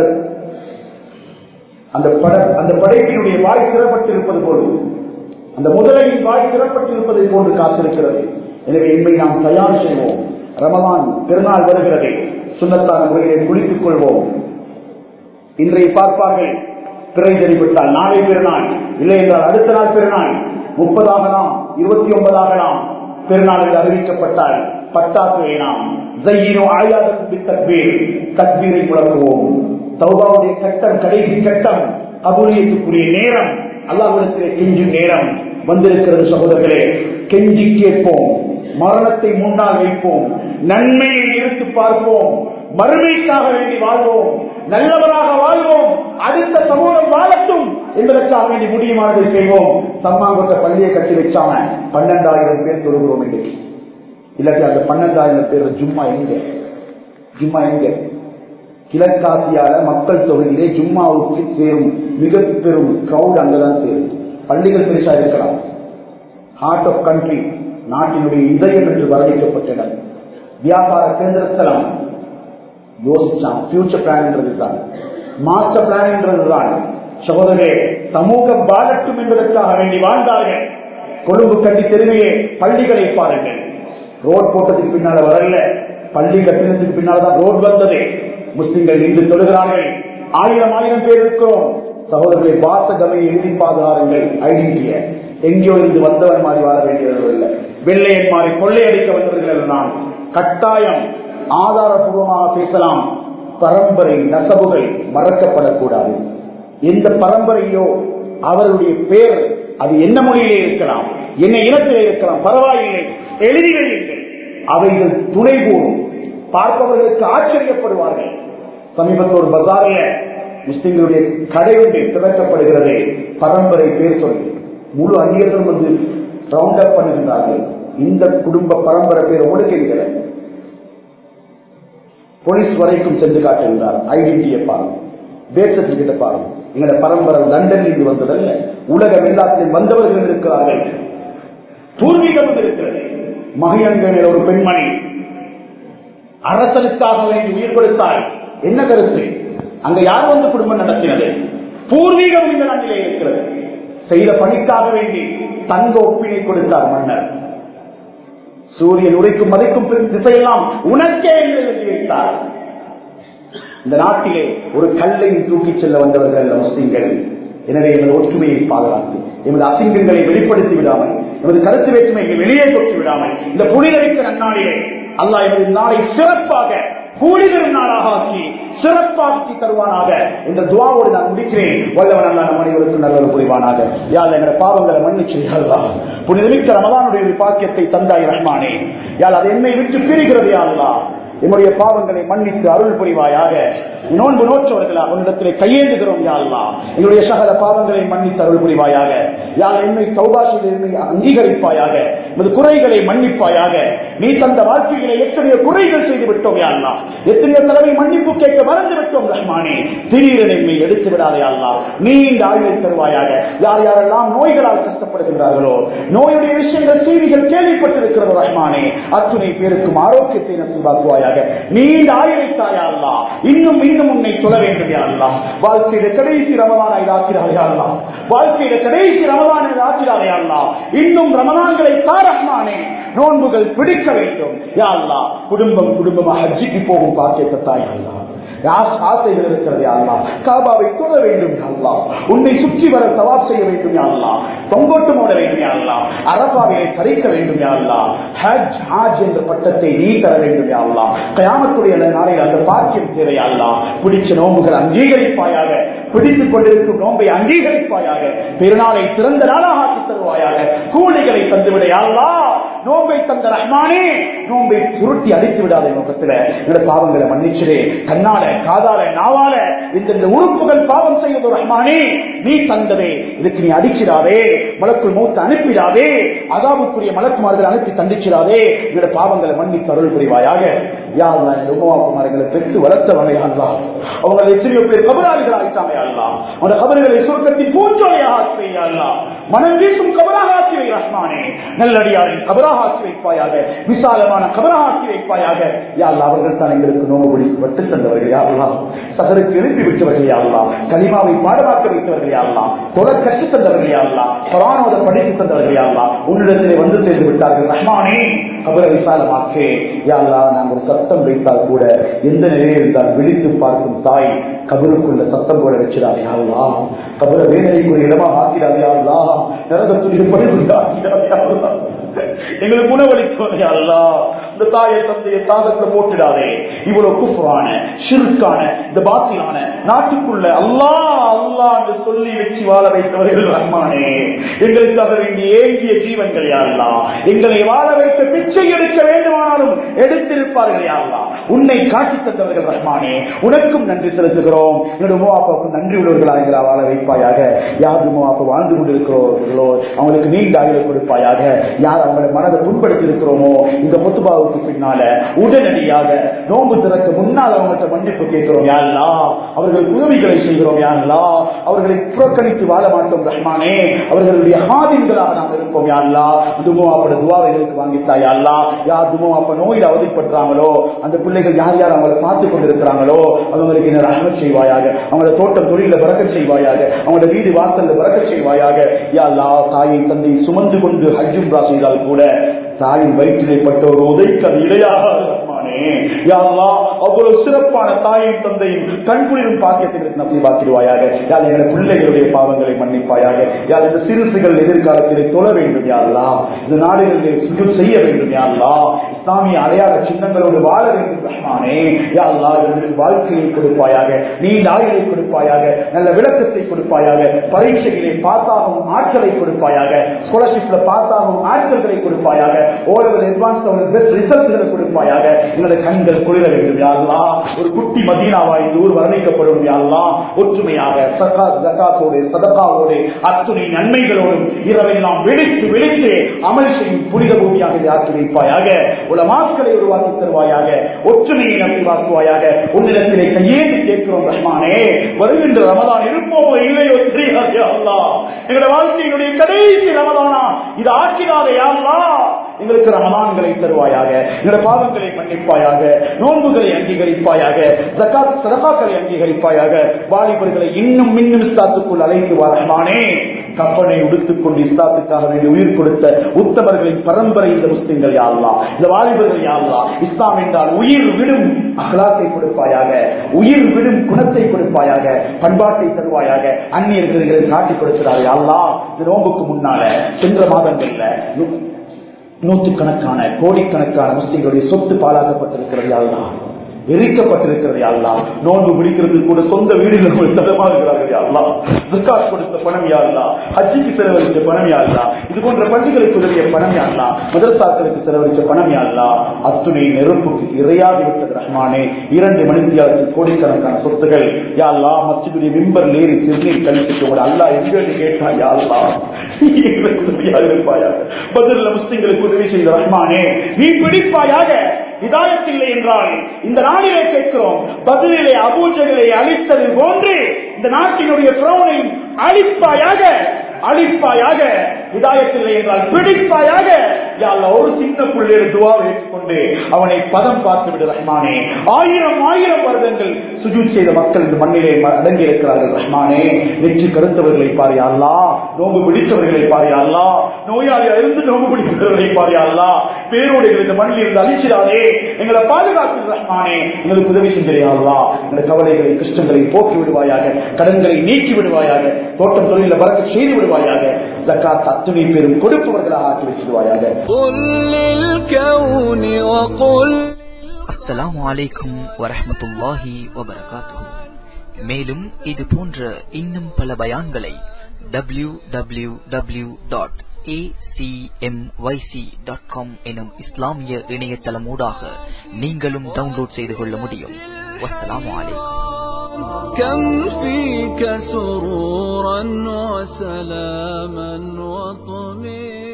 அந்த பட அந்த படைப்பினுடைய வாய் திறப்பட்டிருப்பது போல் அந்த முதலையின் வாய் திறப்பட்டிருப்பதை போன்று காத்திருக்கிறது எனவே இன்மை நாம் தயார் செய்வோம் ரமலான் பெருநாள் வருகிறது சுண்ணத்தான முறையிலே குளித்துக் கொள்வோம் இன்றைய பார்ப்பார்கள் பிறை தெரிவித்தால் நாளை பெருநாள் இல்லை என்றால் அடுத்த நாள் பெருநாள் முப்பதாகலாம் இருபத்தி ஒன்பதாகலாம் பெருநாள் என்று அறிவிக்கப்பட்டால் பட்டாசு நாம் தக்பீரை முழங்குவோம் தௌபாவுடைய கட்டம் கடைசி கட்டம் கபூலியத்துக்குரிய நேரம் அல்லாஹிடத்திலே கெஞ்சும் நேரம் வந்திருக்கிறது சகோதரர்களே கெஞ்சி கேட்போம் மரணத்தை முன்னால் வைப்போம் நன்மையை எடுத்து பார்ப்போம் மறுமைக்காக வேண்டி வாழ்வோம் நல்லவராக வாழ்வோம் அடுத்த சமூகம் வாழட்டும் என்பதற்காக வேண்டி முடியுமானதை செய்வோம் சம்மாங்கொட்ட பள்ளியை கட்டி வச்சாம பன்னெண்டாயிரம் பேர் தொழுகிறோம் இன்னைக்கு இல்லாட்டி அந்த பன்னெண்டாயிரம் பேர் ஜும்மா எங்க ஜும்மா எங்க கிழக்காசியால மக்கள் தொகையிலே ஜும்மாவுக்கு சேரும் மிக பெரும் கிரௌட் அங்கதான் சேரும் பள்ளிகள் பெருசா இருக்கலாம் ஹார்ட் ஆஃப் கண்ட்ரி நாட்டினுடைய இதயம் என்று வர்ணிக்கப்பட்டன வியாபார கேந்திரஸ்தலம் யோசிச்சான் ஃபியூச்சர் பிளான் என்றதுதான் மாஸ்டர் பிளான் என்றதுதான் சகோதரே சமூகம் வாழட்டும் என்பதற்காக வேண்டி வாழ்ந்தார்கள் கொழும்பு கட்டி தெருவையே பள்ளிகளை பாருங்கள் ரோட் போட்டதுக்கு பின்னால வரல பள்ளி கட்டினத்துக்கு பின்னால்தான் ரோட் வந்தது முஸ்லிம்கள் இன்று தொழுகிறார்கள் ஆயிரம் ஆயிரம் பேர் இருக்கிறோம் சகோதரர்களை வாசகமை எழுதி பாதுகாருங்கள் ஐடென்டிட்டிய எங்கேயோ இருந்து வந்தவன் மாதிரி வாழ வேண்டியவர்கள் இல்லை வெள்ளையன் மாதிரி கொள்ளையடிக்க வந்தவர்கள் நான் கட்டாயம் ஆதாரபூர்வமாக பேசலாம் பரம்பரை நசபுகள் மறக்கப்படக்கூடாது எந்த பரம்பரையோ அவருடைய பேர் அது என்ன மொழியிலே இருக்கலாம் என்ன இனத்திலே இருக்கலாம் பரவாயில்லை எழுதி வையுங்கள் அவைகள் துணை கூறும் பார்ப்பவர்களுக்கு ஆச்சரியப்படுவார்கள் சமீபத்தில் ஒரு பசாரில் முஸ்லிம்களுடைய கடை ஒன்று திறக்கப்படுகிறது பரம்பரை பேர் சொல்லி முழு அந்நியர்களும் வந்து ரவுண்ட் அப் பண்ணுகின்றார்கள் இந்த குடும்ப பரம்பரை பேர் ஒடுக்கின்ற போலீஸ் வரைக்கும் சென்று காட்டுகின்றார் ஐடென்டிட்டியை பாருங்க பேர் சர்டிபிகேட்டை பாருங்க எங்களோட பரம்பரை லண்டனில் இருந்து வந்ததல்ல உலக வெள்ளாற்றில் வந்தவர்கள் இருக்கிறார்கள் பூர்வீகம் இருக்கிறது மகிழங்களில் ஒரு பெண்மணி அரசனுக்காக வேண்டி உயிர் கொடுத்தால் என்ன கருத்து அங்க யார் வந்து குடும்பம் நடத்தினது பூர்வீகம் இந்த நாட்டிலே இருக்கிறது செய்த பணிக்காக வேண்டி தங்க ஒப்பினை கொடுத்தார் மன்னர் சூரியன் உரைக்கும் மறைக்கும் திசையெல்லாம் உனக்கே என்று எழுதி வைத்தார் இந்த நாட்டிலே ஒரு கல்லை தூக்கி செல்ல வந்தவர்கள் முஸ்லிம்கள் எனவே எமது ஒற்றுமையை பாதுகாத்து எமது அசிங்கங்களை வெளிப்படுத்தி விடாமல் எமது கருத்து வேற்றுமைகளை வெளியே கொண்டு விடாமல் இந்த புனிதமிக்க நன்னாளிலே அல்லாஹ் எமது நாளை சிறப்பாக கூலிதரும் நாளாக ஆக்கி சிறப்பாக்கி தருவானாக என்ற துவாவோடு நான் முடிக்கிறேன் வல்லவன் அல்லா நம் அனைவருக்கும் நல்லது புரிவானாக யாழ் எங்களை பாவங்களை மன்னிச்சு யாழ்லா புனிதமிக்க ரமதானுடைய பாக்கியத்தை தந்தாய் ரஹ்மானே யாழ் அது என்னை விட்டு பிரிகிறது யாழ்லா என்னுடைய பாவங்களை மன்னித்து அருள் புரிவாயாக நோன்பு நோற்றவர்களாக உன்னிடத்திலே கையேந்துகிறோம் யாழ்லா எங்களுடைய சகல பாவங்களை மன்னித்து அருள் புரிவாயாக யாழ் என்னை சௌபாசியில் என்னை அங்கீகரிப்பாயாக உமது குறைகளை மன்னிப்பாயாக நீ தந்த வாழ்க்கைகளை எத்தனையோ குறைகள் செய்து விட்டோம் யாழ்லா எத்தனையோ தடவை மன்னிப்பு கேட்க மறந்து விட்டோம் ரஹ்மானே திடீரென என்னை எடுத்து விடாதே யாழ்லா நீண்ட ஆயுளை தருவாயாக யார் யாரெல்லாம் நோய்களால் கஷ்டப்படுகின்றார்களோ நோயுடைய விஷயங்கள் செய்திகள் கேள்விப்பட்டிருக்கிறதோ ரஹ்மானே அத்துணை பேருக்கும் ஆரோக்கியத்தை நசிவாக்குவாயாக நீண்ட ஆயுளை தாயா அல்லா இன்னும் இன்னும் உன்னை சொல்ல வேண்டும் யா அல்லா வாழ்க்கையில கடைசி ரமதானை ஆக்கிறாரே அல்லா வாழ்க்கையில கடைசி ரமதானை ஆக்கிறாரே அல்லா இன்னும் ரமதான்களை தாரஹ்மானே நோன்புகள் பிடிக்க வேண்டும் யா அல்லா குடும்பம் குடும்பமாக ஹஜ்ஜிக்கு போகும் பாக்கியத்தை தாயா அல்லா ஆசை- ஆசைகள் இருக்கிறது யா அல்லாஹ் காபாவை தொட வேண்டும் யா அல்லாஹ் உன்னை சுற்றி வர சவாப் செய்ய வேண்டும் யா அல்லாஹ் தொங்கோட்டம் ஓட வேண்டும் யா அல்லாஹ் அரபாவிலை தரிக்க வேண்டும் யா அல்லாஹ் ஹஜ் ஹாஜ் என்ற பட்டத்தை நீ தர வேண்டும் யா அல்லாஹ் கயாமத்துடைய அந்த நாளில் அந்த பாக்கியம் தேவை யா அல்லாஹ் பிடிச்ச நோம்புகள் அங்கீகரிப்பாயாக பிடித்துக் கொண்டிருக்கும் நோன்பை அங்கீகரிப்பாயாக பெருநாளை சிறந்த நாளாக ஆக்கி தருவாயாக கூலிகளை தந்துவிட யா அல்லாஹ் நோன்பை தந்த ரஹ்மானே நோன்பை சுருட்டி அடித்து விடாத நோக்கத்துல என்னோட பாவங்களை மன்னிச்சிடே கண்ணால காதால நாவால இந்த இந்த உறுப்புகள் பாவம் செய்வது ரஹ்மானே நீ தந்ததே இதுக்கு நீ அடிச்சிடாதே மலக்குள் மூத்த அனுப்பிடாதே அதாவுக்குரிய மலக்குமார்கள் அனுப்பி தண்டிச்சிடாதே என்னோட பாவங்களை மன்னித்து அருள் புரிவாயாக யா அல்லாஹ் இந்த உமாக்குமாரங்களை பெற்று வளர்த்தவனை அல்லா அவங்க எத்தனையோ பேர் கபராளிகள் ஆயிட்டாங்க அல்லா அந்த கபர்களை சுருக்கத்தின் பூஞ்சோலையாக ஆக்கி வை அல்லா மனம் வீசும் கபராக ஆக்கி வை ரஹ்மானே நல்லடியாரின் கபராக ஆக்கி வைப்பாயாக விசாலமான கபராக ஆக்கி வைப்பாயாக யா அல்லாஹ் அவர்கள் தான் எங்களுக்கு நோவு பிடி வட்டு தந்தவர்கள் யா அல்லாஹ் சகருக்கு எழுப்பி விட்டவர்கள் யா அல்லாஹ் கலிமாவை பாடமாக்க வைத்தவர்கள் யா அல்லாஹ் தொடர் கற்றுத் தந்தவர்கள் யா அல்லாஹ் குரானோட படித்து தந்தவர்கள் யா அல்லாஹ் உன்னிடத்திலே வந்து சேர்ந்து விட்டார்கள் ரஹ்மானே கபரை விசாலமாக்கே யா அல்லாஹ் நாங்கள் சத்தம் வைத்தால் கூட எந்த நிலையில் இருந்தால் விழித்து பார்க்கும் தாய் கபருக்குள்ள சத்தம் போட வச்சிடாதே யா அல்லாஹ் கபர வேதனைக்குரிய இடமாக ஆக்கிடாதே யா அல்லாஹ் நரகத்துடைய படுகொண்டு ஆக்கிடாதே யா அல்லாஹ் எங்களுக்கு உணவளித்தோம் யா அல்லாஹ் இந்த தாயை தந்தையை தாகத்துல போட்டுடாதே இவ்வளவு குஃப்ரான ஷிர்கான இந்த பாத்திலான நாட்டுக்குள்ள அல்லாஹ் அல்லாஹ் என்று சொல்லி வச்சு வாழ வைத்தவர்கள் ரஹ்மானே எங்களுக்காக வேண்டிய ஏங்கிய ஜீவன்கள் யா அல்லாஹ் எங்களை வாழ வைக்க பிச்சை எடுக்க வேண்டுமானாலும் எடுத்திருப்பார்கள் யா அல்லாஹ் உன்னை காட்டி தந்தவர்கள் ரஹ்மானே உனக்கும் நன்றி செலுத்துகிறோம் என்னோட மூவாப்பாவுக்கும் நன்றி உள்ளவர்களாக எங்களை வாழ வைப்பாயாக யார் மூவாப்பா வாழ்ந்து கொண்டிருக்கிறோர்களோ அவங்களுக்கு நீண்ட ஆயுளை கொடுப்பாயாக யார் அவங்களை மனதை புண்படுத்தி இருக்கிறோமோ இந்த முத்துபாவுக்கு பின்னால உடனடியாக நோன்பு திறக்க முன்னால் அவங்கள்ட்ட மன்னிப்பு கேட்கிறோம் யாருலா அவர்களுக்கு உதவிகளை செய்கிறோம் யாருலா அவர்களை புறக்கணித்து வாழ மாட்டோம் ரஹ்மானே அவர்களுடைய ஹாதின்களாக நாம் இருப்போம் யாருலா துமுவாப்பட துவாவை எங்களுக்கு வாங்கித்தா யாருலா யார் துமுவாப்ப நோயில் அவதிப்படுறாங்களோ அந்த பிள்ளைகள் யார் யார் அவங்களை பார்த்து கொண்டிருக்கிறாங்களோ அவங்களுக்கு என்ன ரஹ்மத் செய்வாயாக அவங்களோட தோட்டம் தொழில வரக்க செய்வாயாக அவங்களோட வீடு வாசல்ல வரக்க செய்வாயாக யா அல்லா தாயை தந்தை சுமந்து கொண்டு ஹஜ்ஜும்ரா செய்தால் கூட தாயின் வயிற்றிலே பட்ட ஒரு உதைக்கு அது இடையாக ரஹ்மானே யா அல்லாஹ் அவ்வளவு சிறப்பான தாயும் தந்தையும் கண்குளிரும் பாக்கியத்திற்கு நம்பிவாக்கிடுவாயாக யார் எங்களை பிள்ளைகளுடைய பாவங்களை மன்னிப்பாயாக யார் இந்த சிறுசுகள் எதிர்காலத்திலே தொழ வேண்டும் யாரெல்லாம் இந்த நாடுகளில் சுஜூத் செய்ய வேண்டும் யாரெல்லாம் இஸ்லாமிய அடையாள சின்னங்களோடு வாழ வேண்டும் ரஹ்மானே யா அல்லாஹ் இவர்களுக்கு வாழ்க்கையை கொடுப்பாயாக நீண்ட ஆயுளை கொடுப்பாயாக நல்ல விளக்கத்தை கொடுப்பாயாக பரீட்சைகளை பாத்தாகும் ஆற்றலை கொடுப்பாயாக ஸ்காலர்ஷிப்ல பாத்தாகும் ஆற்றல்களை கொடுப்பாயாக ஓலவர் அட்வான்ஸ் பெஸ்ட் ரிசல்ட்களை கொடுப்பாயாக எங்களுடைய கண்கள் குளிர வேண்டும் யாருலா ஒரு குட்டி மதீனாவா இந்த ஊர் வர்ணிக்கப்படும் யாருலா ஒற்றுமையாக சகாத் ஜகாத்தோடு சதகாவோடு அத்துணை நன்மைகளோடும் இரவெல்லாம் விழித்து விழித்து அமல் செய்யும் புனித பூமியாக இதை ஆக்கி வைப்பாயாக உலமாக்களை உருவாக்கி தருவாயாக ஒற்றுமையை நம்பிவாக்குவாயாக உன்னிடத்திலே கையேந்து கேட்கிறோம் ரஹ்மானே வருகின்ற ரமதான் இருப்போமோ இல்லையோ தெரியாது யா அல்லாஹ் எங்களுடைய வாழ்க்கையினுடைய கடைசி ரமதானா இது ஆக்கினாதே யா அல்லாஹ் எங்களுக்கு ரமலான்களை தருவாயாக எங்களுடைய பாவங்களை மன்னிப்பாயாக நோன்புகளை அங்கீகரிப்பாயாக ஜகாத் சதகாக்களை அங்கீகரிப்பாயாக வாலிபர்களை இன்னும் மின்னும் இஸ்லாத்துக்குள் அழைத்து வா ரஹ்மானே கப்பனை உடுத்துக் கொண்டு இஸ்லாத்துக்காக வேண்டி உயிர் கொடுத்த உத்தமர்களின் பரம்பரை இந்த முஸ்லிம்கள் யாழ்லா இந்த வாலிபர்கள் யாழ்லா இஸ்லாம் என்றால் உயிர் விடும் அகலாத்தை கொடுப்பாயாக உயிர் விடும் குணத்தை கொடுப்பாயாக பண்பாட்டை தருவாயாக அந்நியர்களை காட்டிக் கொடுக்கிறார் யாழ்லா இந்த நோம்புக்கு முன்னால சென்ற மாதங்கள்ல நூற்றுக்கணக்கான கோடிக்கணக்கான முஸ்லிம்களுடைய சொத்து பாழாக்கப்பட்டிருக்கிறது யாழ்லா எரிக்கப்பட்டிருக்கிறது யாழ்லா நோன்பு பிடிக்கிறது கூட சொந்த வீடுகள் தரமா இருக்கிறார்கள் யாழ்லா ஜக்காத் கொடுத்த பணம் யாழ்லா ஹஜ்ஜிக்கு செலவழிச்ச பணம் யாழ்லா இது போன்ற பள்ளிகளுக்கு உதவிய பணம் யாழ்லா மதரசாக்களுக்கு செலவழிச்ச பணம் யாழ்லா அத்துணை நெருப்புக்கு இரையாகி விட்டது ரஹ்மானே இரண்டு மணித்தியாளத்தில் கோடிக்கணக்கான சொத்துகள் யாழ்லா மஸ்ஜிதுடைய மிம்பர் ஏறி சிறுநீர் கழித்து உங்களை அல்லா எங்களுக்கு கேட்டா யாழ்லா எங்களுக்கு உதவியாக இருப்பாயாக பதில் முஸ்லிம்களுக்கு உதவி செய்த ரஹ்மானே நீ பிடிப்பாயாக இதாயத்தில்லை என்றால் இந்த நாளிலே கேட்கிறோம் பதிலிலே அபூஜகளை அழித்தது போன்று இந்த நாட்டினுடைய புறவனை அழிப்பாயாக அழிப்பாயாக இதாயத்தில்லை என்றால் பிடிப்பாயாக யா அல்லாஹ், ஒரு சின்ன பிள்ளையோட துவாவை ஏற்றுக்கொண்டு அவனை பதம் பார்த்து விடு ரஹ்மானே ஆயிரம் ஆயிரம் வருடங்கள் சுஜூத் செய்த மக்கள் இந்த மண்ணிலே ம- அடங்கி இருக்கிறார்கள் ரஹ்மானே நெற்றி கருத்தவர்களை பாரு அல்லா நோம்பு பிடித்தவர்களை பாரு அல்லா நோயாளியா இருந்து நோம்பு பிடித்தவர்களை பாரு அல்லா பேரோடு இந்த மண்ணில் இருந்து அழிச்சிடாதே எங்களை பாதுகாத்து ரஹ்மானே எங்களுக்கு உதவி செஞ்சிடையா அல்லா எங்களை கவலைகளை கஷ்டங்களை போக்கி விடுவாயாக கடன்களை நீக்கி விடுவாயாக தோட்டம் தொழில வரக்க செய்து விடுவாயாக ஜக்காத் அத்துணை பெரும் கொடுப்பவர்களாக ஆக்கி வச்சிடுவாயாக قل للكون وقل அஸ்ஸலாமு அலைக்கும் வரஹ்மத்துல்லாஹி வபரகாத்துஹு மேலும் இது போன்ற இன்னும் பல பயான்களை W W W dot dot com எனும் இஸ்லாமிய இணையதளமூடாக நீங்களும் டவுன்லோட் செய்து கொள்ள முடியும் வஸ்ஸலாமு அலைக்கும் كم فيك سرورا وسلاما وطمئنا